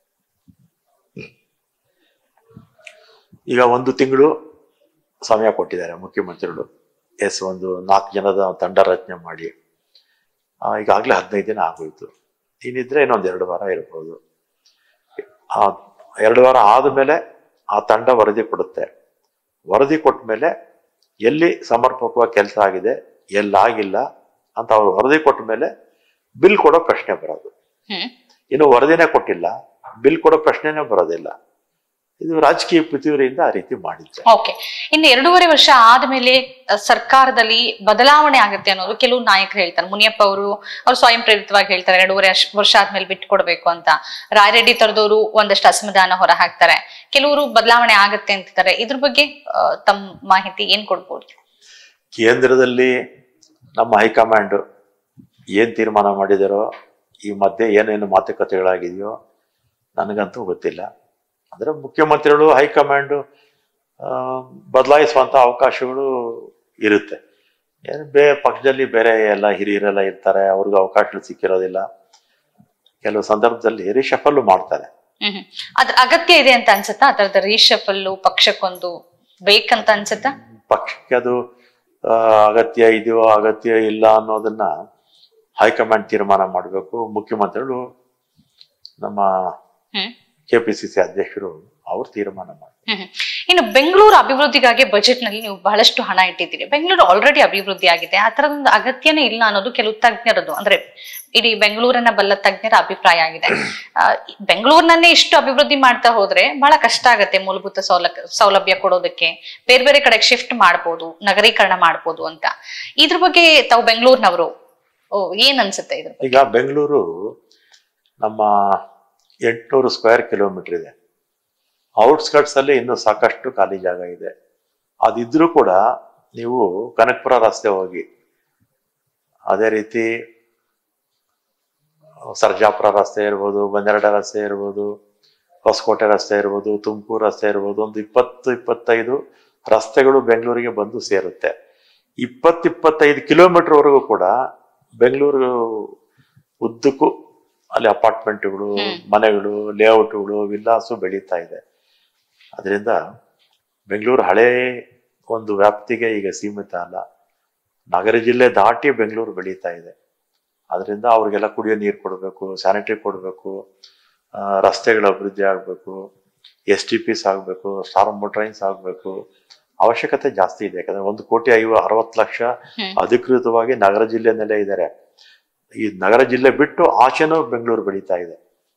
[SPEAKER 2] ಈಗ ಒಂದು ತಿಂಗಳು ಸಮಯ ಕೊಟ್ಟಿದ್ದಾರೆ ಮುಖ್ಯಮಂತ್ರಿಗಳು ಎಸ್ ಒಂದು ನಾಲ್ಕು ಜನದ ತಂಡ ರಚನೆ ಮಾಡಿ ಆ, ಈಗಾಗಲೇ ಹದಿನೈದು ದಿನ ಆಗೋಯ್ತು ಇನ್ನಿದ್ರೆ ಇನ್ನೊಂದು ಎರಡು ವಾರ ಇರ್ಬೋದು ಆ ಎರಡು ವಾರ ಆದಮೇಲೆ ಆ ತಂಡ ವರದಿ ಕೊಡುತ್ತೆ ವರದಿ ಕೊಟ್ಟ ಮೇಲೆ ಎಲ್ಲಿ ಸಮರ್ಪಕವಾಗಿ ಕೆಲಸ ಆಗಿದೆ ಎಲ್ಲಾಗಿಲ್ಲ ಅಂತ ಅವ್ರು ವರದಿ ಕೊಟ್ಟ ಮೇಲೆ ಬಿಲ್ ಕೊಡೋ ಪ್ರಶ್ನೆ ಬರೋದು
[SPEAKER 1] ಹ್ಮ್
[SPEAKER 2] ಇನ್ನು ವರದಿನೇ ಕೊಟ್ಟಿಲ್ಲ ಬಿಲ್ ಕೊಡೋ ಪ್ರಶ್ನೆನೇ ಬರೋದಿಲ್ಲ ಇದು ರಾಜಕೀಯ ಪಿತೂರಿಯಿಂದ ಆ ರೀತಿ ಮಾಡಿದ್ದೆ
[SPEAKER 1] ಓಕೆ ಇನ್ನು ಎರಡೂವರೆ ವರ್ಷ ಆದ್ಮೇಲೆ ಅ, ಸರ್ಕಾರದಲ್ಲಿ ಬದಲಾವಣೆ ಆಗುತ್ತೆ ಅನ್ನೋದು ಕೆಲವು ನಾಯಕರು ಹೇಳ್ತಾರೆ ಮುನಿಯಪ್ಪ ಅವರು ಅವ್ರು ಸ್ವಯಂ ಪ್ರೇರಿತವಾಗಿ ಹೇಳ್ತಾರೆ ಎರಡೂವರೆ ಅಶ್- ವರ್ಷ ಆದ್ಮೇಲೆ ಬಿಟ್ಟು ಕೊಡ್ಬೇಕು ಅಂತ ರಾಯರೆಡ್ಡಿ ತರದವರು ಒಂದಷ್ಟು ಅಸಮಾಧಾನ ಹೊರ ಹಾಕ್ತಾರೆ ಕೆಲವರು ಬದಲಾವಣೆ ಆಗತ್ತೆ ಅಂತಿದ್ದಾರೆ ಇದ್ರ ಬಗ್ಗೆ ಆ, ತಮ್ಮ ಮಾಹಿತಿ ಏನ್ ಕೊಡ್ಬೋದು
[SPEAKER 2] ಕೇಂದ್ರದಲ್ಲಿ ನಮ್ಮ ಹೈಕಮಾಂಡ್ ಏನ್ ತೀರ್ಮಾನ ಮಾಡಿದಾರೋ ಈ ಮಧ್ಯೆ ಏನೇನು ಮಾತುಕತೆಗಳಾಗಿದೆಯೋ ನನಗಂತೂ ಗೊತ್ತಿಲ್ಲ ಅಂದ್ರೆ ಮುಖ್ಯಮಂತ್ರಿಗಳು ಹೈಕಮಾಂಡ್ ಬದಲಾಯಿಸುವಂತ ಅವಕಾಶಗಳು ಇರುತ್ತೆ ಏನು ಬೇ ಪಕ್ಷದಲ್ಲಿ ಬೇರೆ ಎಲ್ಲ ಹಿರಿಯರೆಲ್ಲ ಇರ್ತಾರೆ ಅವ್ರಿಗೆ ಅವಕಾಶಗಳು ಸಿಕ್ಕಿರೋದಿಲ್ಲ ಕೆಲವು ಸಂದರ್ಭದಲ್ಲಿ ರಿಶಫಲ್ಲು ಮಾಡ್ತಾರೆ
[SPEAKER 1] ಹ್ಮ್ ಹ್ಮ್. ಅದ್ರ ಅಗತ್ಯ ಇದೆ ಅಂತ ಅನ್ಸುತ್ತಾ ಅದರದ ರೀಶಫಲ್ಲು ಪಕ್ಷಕ್ಕೊಂದು ಬೇಕಂತ ಅನ್ಸುತ್ತಾ
[SPEAKER 2] ಪಕ್ಷಕ್ಕೆ ಅದು ಆ, ಅಗತ್ಯ ಇದೆಯೋ ಅಗತ್ಯ ಇಲ್ಲ ಅನ್ನೋದನ್ನ ಹೈಕಮಾಂಡ್ ತೀರ್ಮಾನ ಮಾಡಬೇಕು ಮುಖ್ಯಮಂತ್ರಿಗಳು ನಮ್ಮ
[SPEAKER 1] ಹ್ಮ್
[SPEAKER 2] ಕೆ ಪಿ ಸಿ ಸಿ ಅಧ್ಯಕ್ಷರು ಅವ್ರು ತೀರ್ಮಾನ ಮಾಡಿ
[SPEAKER 1] ಹ್ಮ್ ಹ್ಮ್. ಇನ್ನು ಬೆಂಗಳೂರು ಅಭಿವೃದ್ಧಿಗಾಗಿ ಬಜೆಟ್ ನಲ್ಲಿ ನೀವು ಬಹಳಷ್ಟು ಹಣ ಇಟ್ಟಿದ್ದೀರಿ ಬೆಂಗಳೂರು ಆಲ್ರೆಡಿ ಅಭಿವೃದ್ಧಿ ಆಗಿದೆ ಆ ತರದೊಂದು ಅಗತ್ಯನೇ ಇಲ್ಲ ಅನ್ನೋದು ಕೆಲವು ತಜ್ಞರದು ಅಂದ್ರೆ ಇಡೀ ಬೆಂಗಳೂರನ್ನ ಬಲ್ಲ ತಜ್ಞರ ಅಭಿಪ್ರಾಯ ಆಗಿದೆ ಆ, ಬೆಂಗಳೂರಿನನ್ನೇ ಇಷ್ಟು ಅಭಿವೃದ್ಧಿ ಮಾಡ್ತಾ ಹೋದ್ರೆ ಬಹಳ ಕಷ್ಟ ಆಗತ್ತೆ ಮೂಲಭೂತ ಸೌಲಭ್ಯ ಸೌಲಭ್ಯ ಕೊಡೋದಕ್ಕೆ ಬೇರೆ ಬೇರೆ ಕಡೆಗೆ ಶಿಫ್ಟ್ ಮಾಡ್ಬೋದು ನಗರೀಕರಣ ಮಾಡ್ಬೋದು ಅಂತ ಇದ್ರ ಬಗ್ಗೆ ತಾವು ಬೆಂಗಳೂರಿನವರು ಓ ಏನ್ ಅನ್ಸುತ್ತೆ ಇದ್ರ ಬಗ್ಗೆ
[SPEAKER 2] ಈಗ ಬೆಂಗಳೂರು ನಮ್ಮ ಎಂಟುನೂರು ಸ್ಕ್ವೇರ್ ಕಿಲೋಮೀಟರ್ ಇದೆ ಔಟ್ಸ್ಕಟ್ಸ್ ಅಲ್ಲಿ ಇನ್ನೂ ಸಾಕಷ್ಟು ಖಾಲಿ ಜಾಗ ಇದೆ ಅದಿದ್ರೂ ಕೂಡ ನೀವು ಕನಕಪುರ ರಸ್ತೆ ಹೋಗಿ ಅದೇ ರೀತಿ ಸರ್ಜಾಪುರ ರಸ್ತೆ ಇರ್ಬೋದು ಬಂದರಡ ರಸ್ತೆ ಇರ್ಬೋದು ಹೊಸಕೋಟೆ ರಸ್ತೆ ಇರ್ಬೋದು ತುಮಕೂರು ರಸ್ತೆ ಇರ್ಬೋದು ಒಂದು ಇಪ್ಪತ್ತು ಇಪ್ಪತ್ತೈದು ರಸ್ತೆಗಳು ಬೆಂಗಳೂರಿಗೆ ಬಂದು ಸೇರುತ್ತೆ ಇಪ್ಪತ್ತು ಇಪ್ಪತ್ತೈದು ಕಿಲೋಮೀಟರ್ ವರೆಗೂ ಕೂಡ ಬೆಂಗಳೂರು ಉದ್ದಕ್ಕೂ ಅಲ್ಲಿ ಅಪಾರ್ಟ್ಮೆಂಟ್ಗಳು
[SPEAKER 1] ಹ್ಮ್.
[SPEAKER 2] ಮನೆಗಳು ಲೇಔಟ್ಗಳು ವಿಲ್ಲಾಸು ಬೆಳೀತಾ ಇದೆ ಅದರಿಂದ ಬೆಂಗಳೂರು ಹಳೇ ಒಂದು ವ್ಯಾಪ್ತಿಗೆ ಈಗ ಸೀಮಿತ ಅಲ್ಲ ನಗರ ಜಿಲ್ಲೆ ದಾಟಿ ಬೆಂಗಳೂರು ಬೆಳೀತಾ ಇದೆ ಅದರಿಂದ ಅವ್ರಿಗೆಲ್ಲ ಕುಡಿಯೋ ನೀರು ಕೊಡಬೇಕು ಸ್ಯಾನಿಟರಿ ಕೊಡಬೇಕು ರಸ್ತೆಗಳ ಅಭಿವೃದ್ಧಿ ಆಗಬೇಕು ಎಸ್ ಟಿ ಪಿಸ್ ಆಗಬೇಕು ಸ್ಟಾರ್ ಟ್ರೈನ್ಸ್ ಆಗಬೇಕು ಅವಶ್ಯಕತೆ ಜಾಸ್ತಿ ಇದೆ ಯಾಕಂದ್ರೆ ಒಂದು ಕೋಟಿ ಐವ ಅರವತ್ತು ಲಕ್ಷ
[SPEAKER 1] ಹ್ಮ್.
[SPEAKER 2] ಅಧಿಕೃತವಾಗಿ ನಗರ ಜಿಲ್ಲೆನಲ್ಲೇ ಇದ್ದಾರೆ ಈ ನಗರ ಜಿಲ್ಲೆ ಬಿಟ್ಟು ಆಚೆನೂ ಬೆಂಗಳೂರು ಬೆಳೀತಾ ಇದೆ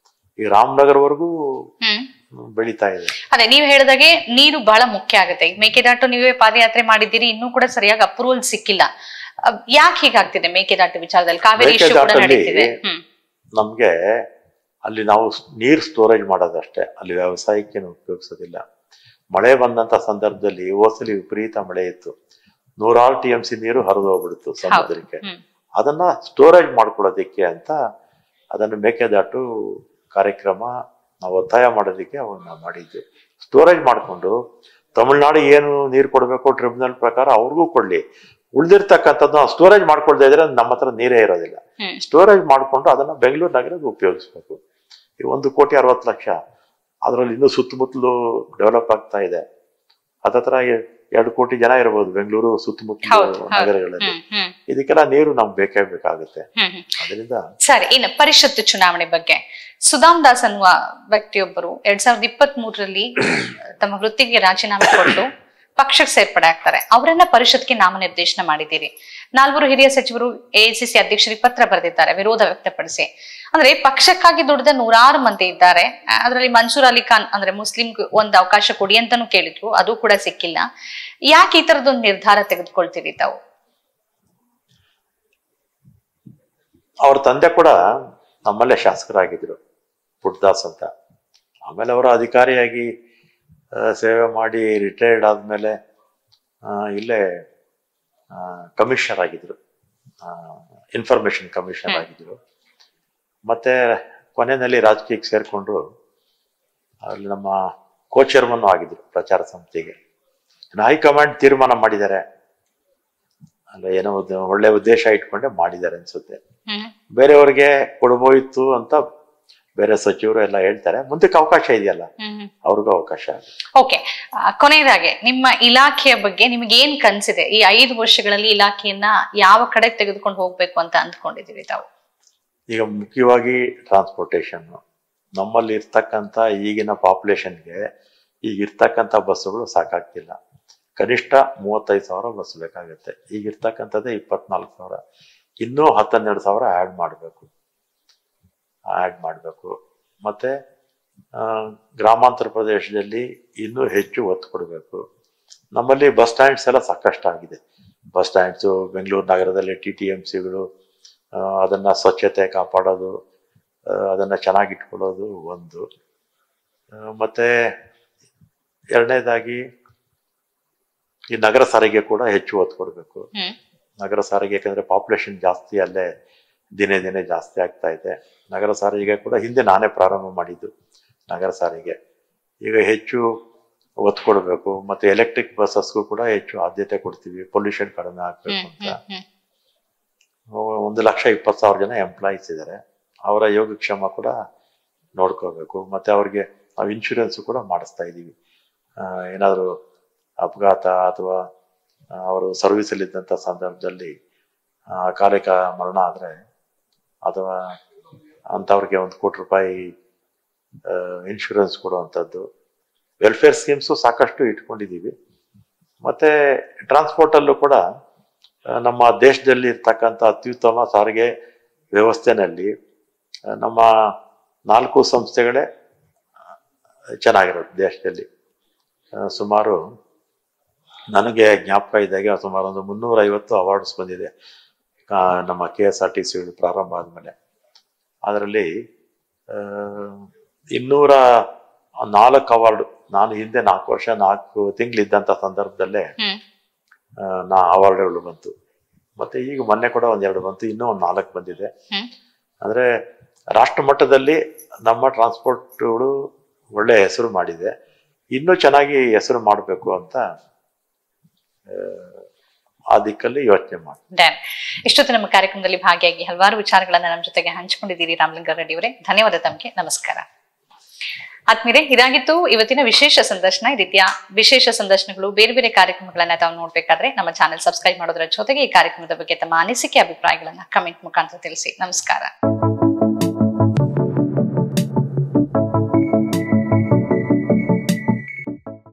[SPEAKER 2] ಈ ರಾಮನಗರವರೆಗೂ
[SPEAKER 1] ಹ್ಮ್
[SPEAKER 2] ಬೆಳೀತಾ ಇದೆ
[SPEAKER 1] ಅದೇ ನೀವು ಹೇಳಿದಾಗೆ ನೀರು ಬಹಳ ಮುಖ್ಯ ಆಗುತ್ತೆ ಈಗ ಮೇಕೆದಾಟು ನೀವೇ ಪಾದಯಾತ್ರೆ ಮಾಡಿದ್ದೀರಿ ಇನ್ನೂ ಕೂಡ ಸರಿಯಾಗಿ ಅಪ್ರೂವಲ್ ಸಿಕ್ಕಿಲ್ಲ ಅಹ್, ಯಾಕೆ ಹೀಗಾಗ್ತಿದೆ ಮೇಕೆದಾಟು ವಿಚಾರದಲ್ಲಿ ಕಾವೇರಿ ಇಶ್ಯೂ ಕೂಡ
[SPEAKER 2] ಮೇಕೆದಾಟಲ್ಲಿ
[SPEAKER 1] ನಡೀತಿದೆ ಹ್ಮ್
[SPEAKER 2] ನಮ್ಗೆ ಅಲ್ಲಿ ನಾವು ನೀರು ಸ್ಟೋರೇಜ್ ಮಾಡೋದಷ್ಟೇ ಅಲ್ಲಿ ವ್ಯವಸಾಯಕ್ಕೆ ಉಪಯೋಗಿಸೋದಿಲ್ಲ ಮಳೆ ಬಂದಂತ ಸಂದರ್ಭದಲ್ಲಿ ಓಸಲಿ ವಿಪರೀತ ಮಳೆ ಇತ್ತು ನೂರಾರು ಟಿ ಎಂ ಸಿ ನೀರು ಹರಿದು ಹೋಗ್ಬಿಡ್ತು ಸಮುದ್ರಕ್ಕೆ
[SPEAKER 1] ಹ್ಮ್
[SPEAKER 2] ಅದನ್ನ ಸ್ಟೋರೇಜ್ ಮಾಡ್ಕೊಳ್ಳೋದಿಕ್ಕೆ ಅಂತ ಅದನ್ನು ಮೇಕೆದಾಟು ಕಾರ್ಯಕ್ರಮ ನಾವು ಒತ್ತಾಯ ಮಾಡೋದಕ್ಕೆ ಅವನ್ನ ಮಾಡಿದ್ವಿ ಸ್ಟೋರೇಜ್ ಮಾಡಿಕೊಂಡು ತಮಿಳ್ನಾಡು ಏನು ನೀರು ಕೊಡಬೇಕು ಟ್ರಿಬ್ಯುನಲ್ ಪ್ರಕಾರ ಅವ್ರಿಗೂ ಕೊಡ್ಲಿ ಉಳಿದಿರ್ತಕ್ಕಂಥದ್ದು ಸ್ಟೋರೇಜ್ ಮಾಡ್ಕೊಳ್ತಾ ಇದ್ರೆ ನಮ್ಮ ಹತ್ರ ನೀರೇ ಇರೋದಿಲ್ಲ
[SPEAKER 1] ಹ್ಮ್
[SPEAKER 2] ಸ್ಟೋರೇಜ್ ಮಾಡಿಕೊಂಡು ಅದನ್ನ ಬೆಂಗಳೂರು ನಗರಕ್ಕೆ ಉಪಯೋಗಿಸ್ಬೇಕು ಈ ಒಂದು ಕೋಟಿ ಅರವತ್ತು ಲಕ್ಷ ಅದರಲ್ಲಿ ಇನ್ನೂ ಸುತ್ತಮುತ್ತಲು ಡೆವಲಪ್ ಆಗ್ತಾ ಇದೆ ಹತ್ತತ್ರ ಎ- ಎರಡು ಕೋಟಿ ಜನ ಇರ್ಬೋದು ಬೆಂಗಳೂರು
[SPEAKER 1] ಹೌದು
[SPEAKER 2] ಸುತ್ತಮುತ್ತಲು
[SPEAKER 1] ಹೌದು
[SPEAKER 2] ನಗರಗಳಲ್ಲಿ
[SPEAKER 1] ಹ್ಮ್ ಹ್ಮ್
[SPEAKER 2] ಇದಕ್ಕೆಲ್ಲ ನೀರು ನಮ್ಗೆ ಬೇಕೇ ಬೇಕಾಗುತ್ತೆ
[SPEAKER 1] ಹ್ಮ್ ಹ್ಮ್
[SPEAKER 2] ಅದರಿಂದ
[SPEAKER 1] ಸರಿ ಇನ್ನು ಪರಿಷತ್ತು ಚುನಾವಣೆ ಬಗ್ಗೆ ಸುಧಾಮ್ ದಾಸ್ ಅನ್ನುವ ವ್ಯಕ್ತಿಯೊಬ್ಬರು ಎರಡ್ ಸಾವಿರದ ಇಪ್ಪತ್ತ್ ಮೂರರಲ್ಲಿ ತಮ್ಮ ವೃತ್ತಿಗೆ ರಾಜೀನಾಮೆ ಕೊಟ್ಟು ಪಕ್ಷಕ್ಕೆ ಸೇರ್ಪಡೆ ಆಗ್ತಾರೆ ಅವರನ್ನ ಪರಿಷತ್ಗೆ ನಾಮನಿರ್ದೇಶನ ಮಾಡಿದ್ದೀರಿ ನಾಲ್ವರು ಹಿರಿಯ ಸಚಿವರು ಎಐಸಿಸಿ ಅಧ್ಯಕ್ಷರಿಗೆ ಪತ್ರ ಬರೆದಿದ್ದಾರೆ ವಿರೋಧ ವ್ಯಕ್ತಪಡಿಸಿ ಅಂದ್ರೆ ಪಕ್ಷಕ್ಕಾಗಿ ದುಡಿದ ನೂರಾರು ಮಂದಿ ಇದ್ದಾರೆ ಅದರಲ್ಲಿ ಮನ್ಸೂರ್ ಅಲಿ ಖಾನ್ ಅಂದ್ರೆ ಮುಸ್ಲಿಂ ಒಂದು ಅವಕಾಶ ಕೊಡಿ ಅಂತಾನು ಕೇಳಿದ್ರು ಅದು ಕೂಡ ಸಿಕ್ಕಿಲ್ಲ ಯಾಕೆ ಈ ತರದೊಂದು ನಿರ್ಧಾರ ತೆಗೆದುಕೊಳ್ತೀರಿ ತಾವು
[SPEAKER 2] ಅವ್ರ ತಂದೆ ಕೂಡ ನಮ್ಮಲ್ಲೇ ಶಾಸಕರಾಗಿದ್ರು ಪುಟ್ಟದಾಸ್ ಅಂತ ಆಮೇಲೆ ಅವರು ಅಧಿಕಾರಿಯಾಗಿ ಆ, ಸೇವೆ ಮಾಡಿ ರಿಟೈರ್ಡ್ ಆದಮೇಲೆ ಇಲ್ಲೇ ಕಮಿಷನರ್ ಆಗಿದ್ರು ಇನ್ಫಾರ್ಮೇಶನ್ ಕಮಿಷನರ್
[SPEAKER 1] ಹ್ಮ್.
[SPEAKER 2] ಆಗಿದ್ರು ಮತ್ತೆ ಕೊನೆಯಲ್ಲಿ ರಾಜಕೀಯಕ್ಕೆ ಸೇರಿಕೊಂಡ್ರು ಅಲ್ಲಿ ನಮ್ಮ ಕೋ ಚೇರ್ಮನ್ ಆಗಿದ್ರು ಪ್ರಚಾರ ಸಮಿತಿಗೆ ಇನ್ನು ಹೈಕಮಾಂಡ್ ತೀರ್ಮಾನ ಮಾಡಿದ್ದಾರೆ ಅಲ್ಲ ಏನೋ ಒಂದು ಒಳ್ಳೆ ಉದ್ದೇಶ ಇಟ್ಕೊಂಡೆ ಮಾಡಿದ್ದಾರೆ ಅನ್ಸುತ್ತೆ
[SPEAKER 1] ಹ್ಮ್
[SPEAKER 2] ಬೇರೆಯವ್ರಿಗೆ ಕೊಡ್ಬೋಯಿತ್ತು ಅಂತ ಬೇರೆ ಸಚಿವರು ಎಲ್ಲ ಹೇಳ್ತಾರೆ ಮುಂದಕ್ಕೆ ಅವಕಾಶ ಇದೆಯಲ್ಲ
[SPEAKER 1] ಹ್ಮ್
[SPEAKER 2] ಅವ್ರಿಗೂ ಅವಕಾಶ ಆಗುತ್ತೆ.
[SPEAKER 1] ಓಕೆ ಕೊನೆಯದಾಗಿ ನಿಮ್ಮ ಇಲಾಖೆಯ ಬಗ್ಗೆ ನಿಮ್ಗೆ ಏನ್ ಕನ್ಸಿದೆ ಈ ಐದು ವರ್ಷಗಳಲ್ಲಿ ಇಲಾಖೆಯನ್ನ ಯಾವ ಕಡೆ ತೆಗೆದುಕೊಂಡು ಹೋಗ್ಬೇಕು ಅಂತ ಅಂದ್ಕೊಂಡಿದೀವಿ ತಾವು
[SPEAKER 2] ಈಗ ಮುಖ್ಯವಾಗಿ ಟ್ರಾನ್ಸ್ಪೋರ್ಟೇಷನ್ ನಮ್ಮಲ್ಲಿ ಇರ್ತಕ್ಕಂಥ ಈಗಿನ ಪಾಪ್ಯುಲೇಷನ್ಗೆ ಈಗ ಇರ್ತಕ್ಕಂಥ ಬಸ್ಸುಗಳು ಸಾಕಾಗ್ತಿಲ್ಲ ಕನಿಷ್ಠ ಮೂವತ್ತೈದು ಸಾವಿರ ಬಸ್ ಬೇಕಾಗುತ್ತೆ ಈಗ ಇರ್ತಕ್ಕಂಥದ್ದೇ ಇಪ್ಪತ್ನಾಲ್ಕು ಸಾವಿರ ಇನ್ನೂ ಹತ್ತನ್ನೆರಡು ಸಾವಿರ ಆ್ಯಡ್ ಮಾಡಬೇಕು ಆ್ಯಡ್ ಮಾಡಬೇಕು ಮತ್ತೆ ಆ, ಗ್ರಾಮಾಂತರ ಪ್ರದೇಶದಲ್ಲಿ ಇನ್ನೂ ಹೆಚ್ಚು ಒತ್ತು ಕೊಡಬೇಕು ನಮ್ಮಲ್ಲಿ ಬಸ್ ಸ್ಟ್ಯಾಂಡ್ಸ್ ಎಲ್ಲ ಸಾಕಷ್ಟು ಆಗಿದೆ ಬಸ್ ಸ್ಟ್ಯಾಂಡ್ಸು ಬೆಂಗಳೂರು ನಗರದಲ್ಲಿ ಟಿ ಟಿ ಎಮ್ ಸಿಗಳು ಅದನ್ನ ಸ್ವಚ್ಛತೆ ಕಾಪಾಡೋದು ಆ, ಅದನ್ನ ಚೆನ್ನಾಗಿಟ್ಕೊಳ್ಳೋದು ಒಂದು ಆ, ಮತ್ತೆ ಎರಡನೇದಾಗಿ ಈ ನಗರ ಸಾರಿಗೆ ಕೂಡ ಹೆಚ್ಚು ಒತ್ತು ಕೊಡಬೇಕು
[SPEAKER 1] ಹ್ಮ್
[SPEAKER 2] ನಗರ ಸಾರಿಗೆ ಯಾಕಂದ್ರೆ ಪಾಪ್ಯುಲೇಷನ್ ಜಾಸ್ತಿ ಅಲ್ಲೇ ದಿನೇ ದಿನೇ ಜಾಸ್ತಿ ಆಗ್ತಾ ಇದೆ ನಗರ ಸಾರಿಗೆ ಕೂಡ ಹಿಂದೆ ನಾನೇ ಪ್ರಾರಂಭ ಮಾಡಿದ್ದು ನಗರ ಸಾರಿಗೆ ಈಗ ಹೆಚ್ಚು ಒತ್ತು ಕೊಡಬೇಕು ಮತ್ತೆ ಎಲೆಕ್ಟ್ರಿಕ್ ಬಸ್ಸಸ್ಗೂ ಕೂಡ ಹೆಚ್ಚು ಆದ್ಯತೆ ಕೊಡ್ತೀವಿ ಪೊಲ್ಯೂಷನ್ ಕಡಿಮೆ ಆಗ್ಬೇಕು
[SPEAKER 1] ಹ್ಮ್
[SPEAKER 2] ಅಂತ
[SPEAKER 1] ಹ್ಮ್ ಹ್ಮ್
[SPEAKER 2] ಒಂದು ಲಕ್ಷ ಇಪ್ಪತ್ತು ಸಾವಿರ ಜನ ಎಂಪ್ಲಾಯೀಸ್ ಇದ್ದಾರೆ ಅವರ ಯೋಗಕ್ಷೇಮ ಕೂಡ ನೋಡ್ಕೋಬೇಕು ಮತ್ತೆ ಅವ್ರಿಗೆ ನಾವು ಇನ್ಶೂರೆನ್ಸ್ ಕೂಡ ಮಾಡಿಸ್ತಾ ಇದ್ದೀವಿ ಏನಾದರೂ ಅಪಘಾತ ಅಥವಾ ಆ, ಅವರು ಸರ್ವಿಸಲ್ಲಿ ಇದ್ದಂಥ ಸಂದರ್ಭದಲ್ಲಿ ಆ, ಅಕಾಲಿಕ ಮರಣ ಆದರೆ ಅಥವಾ ಅಂಥವ್ರಿಗೆ ಒಂದು ಕೋಟಿ ರೂಪಾಯಿ ಇನ್ಶೂರೆನ್ಸ್ ಕೊಡುವಂಥದ್ದು ವೆಲ್ಫೇರ್ ಸ್ಕೀಮ್ಸು ಸಾಕಷ್ಟು ಇಟ್ಕೊಂಡಿದ್ದೀವಿ ಮತ್ತೆ ಟ್ರಾನ್ಸ್ಪೋರ್ಟಲ್ಲೂ ಕೂಡ ಆ, ನಮ್ಮ ದೇಶದಲ್ಲಿ ಇರ್ತಕ್ಕಂಥ ಅತ್ಯುತ್ತಮ ಸಾರಿಗೆ ವ್ಯವಸ್ಥೆನಲ್ಲಿ ಆ, ನಮ್ಮ ನಾಲ್ಕು ಸಂಸ್ಥೆಗಳೇ ಆ, ಚೆನ್ನಾಗಿರೋದು ದೇಶದಲ್ಲಿ ಆ, ಸುಮಾರು ನನಗೆ ಜ್ಞಾಪಕ ಇದ್ದಾಗೆ ಸುಮಾರು ಒಂದು ಮುನ್ನೂರ ಐವತ್ತು ಅವಾರ್ಡ್ಸ್ ಬಂದಿದೆ ಆ, ನಮ್ಮ K S R T C ಪ್ರಾರಂಭ ಆದಮೇಲೆ ಅದರಲ್ಲಿ ಆ, ಇನ್ನೂರ ನಾಲ್ಕು ಅವಾರ್ಡ್ ನಾನು ಹಿಂದೆ ನಾಲ್ಕು ವರ್ಷ ನಾಲ್ಕು ತಿಂಗಳಿದ್ದಂಥ ಸಂದರ್ಭದಲ್ಲೇ
[SPEAKER 1] ಹ್ಮ್
[SPEAKER 2] ಆ, ನಾ ಅವಾರ್ಡ್ಗಳು ಬಂತು ಮತ್ತೆ ಈಗ ಮೊನ್ನೆ ಕೂಡ ಒಂದೆರಡು ಬಂತು ಇನ್ನೂ ಒಂದು ನಾಲ್ಕು ಬಂದಿದೆ
[SPEAKER 1] ಹ್ಮ್
[SPEAKER 2] ಅಂದ್ರೆ ರಾಷ್ಟ್ರ ಮಟ್ಟದಲ್ಲಿ ನಮ್ಮ ಟ್ರಾನ್ಸ್ಪೋರ್ಟ್ಗಳು ಒಳ್ಳೆ ಹೆಸರು ಮಾಡಿದೆ ಇನ್ನೂ ಚೆನ್ನಾಗಿ ಹೆಸರು ಮಾಡಬೇಕು ಅಂತ ಆ, ಆ ದಿಕ್ಕಲ್ಲಿ ಯೋಚನೆ ಮಾಡಿ
[SPEAKER 1] ಡ್ಯಾನ್ ಇಷ್ಟೊತ್ತು ನಮ್ಮ ಕಾರ್ಯಕ್ರಮದಲ್ಲಿ ಭಾಗಿಯಾಗಿ ಹಲವಾರು ವಿಚಾರಗಳನ್ನ ನಮ್ಮ ಜೊತೆಗೆ ಹಂಚಿಕೊಂಡಿದ್ದೀರಿ ರಾಮಲಿಂಗಾರೆಡ್ಡಿ ಅವರೇ ಧನ್ಯವಾದ ತಮಗೆ ನಮಸ್ಕಾರ ಆತ್ಮೀರೆ ಇದಾಗಿತ್ತು ಇವತ್ತಿನ ವಿಶೇಷ ಸಂದರ್ಶನ ಈ ರೀತಿಯ ವಿಶೇಷ ಸಂದರ್ಶನಗಳು ಬೇರೆ ಬೇರೆ ಕಾರ್ಯಕ್ರಮಗಳನ್ನ ತಾವು ನೋಡ್ಬೇಕಾದ್ರೆ ನಮ್ಮ ಚಾನೆಲ್ ಸಬ್ಸ್ಕ್ರೈಬ್ ಮಾಡೋದ್ರ ಜೊತೆಗೆ ಈ ಕಾರ್ಯಕ್ರಮದ ಬಗ್ಗೆ ತಮ್ಮ ಅನಿಸಿಕೆ ಅಭಿಪ್ರಾಯಗಳನ್ನ ಕಮೆಂಟ್ ಮುಖಾಂತರ ತಿಳಿಸಿ ನಮಸ್ಕಾರ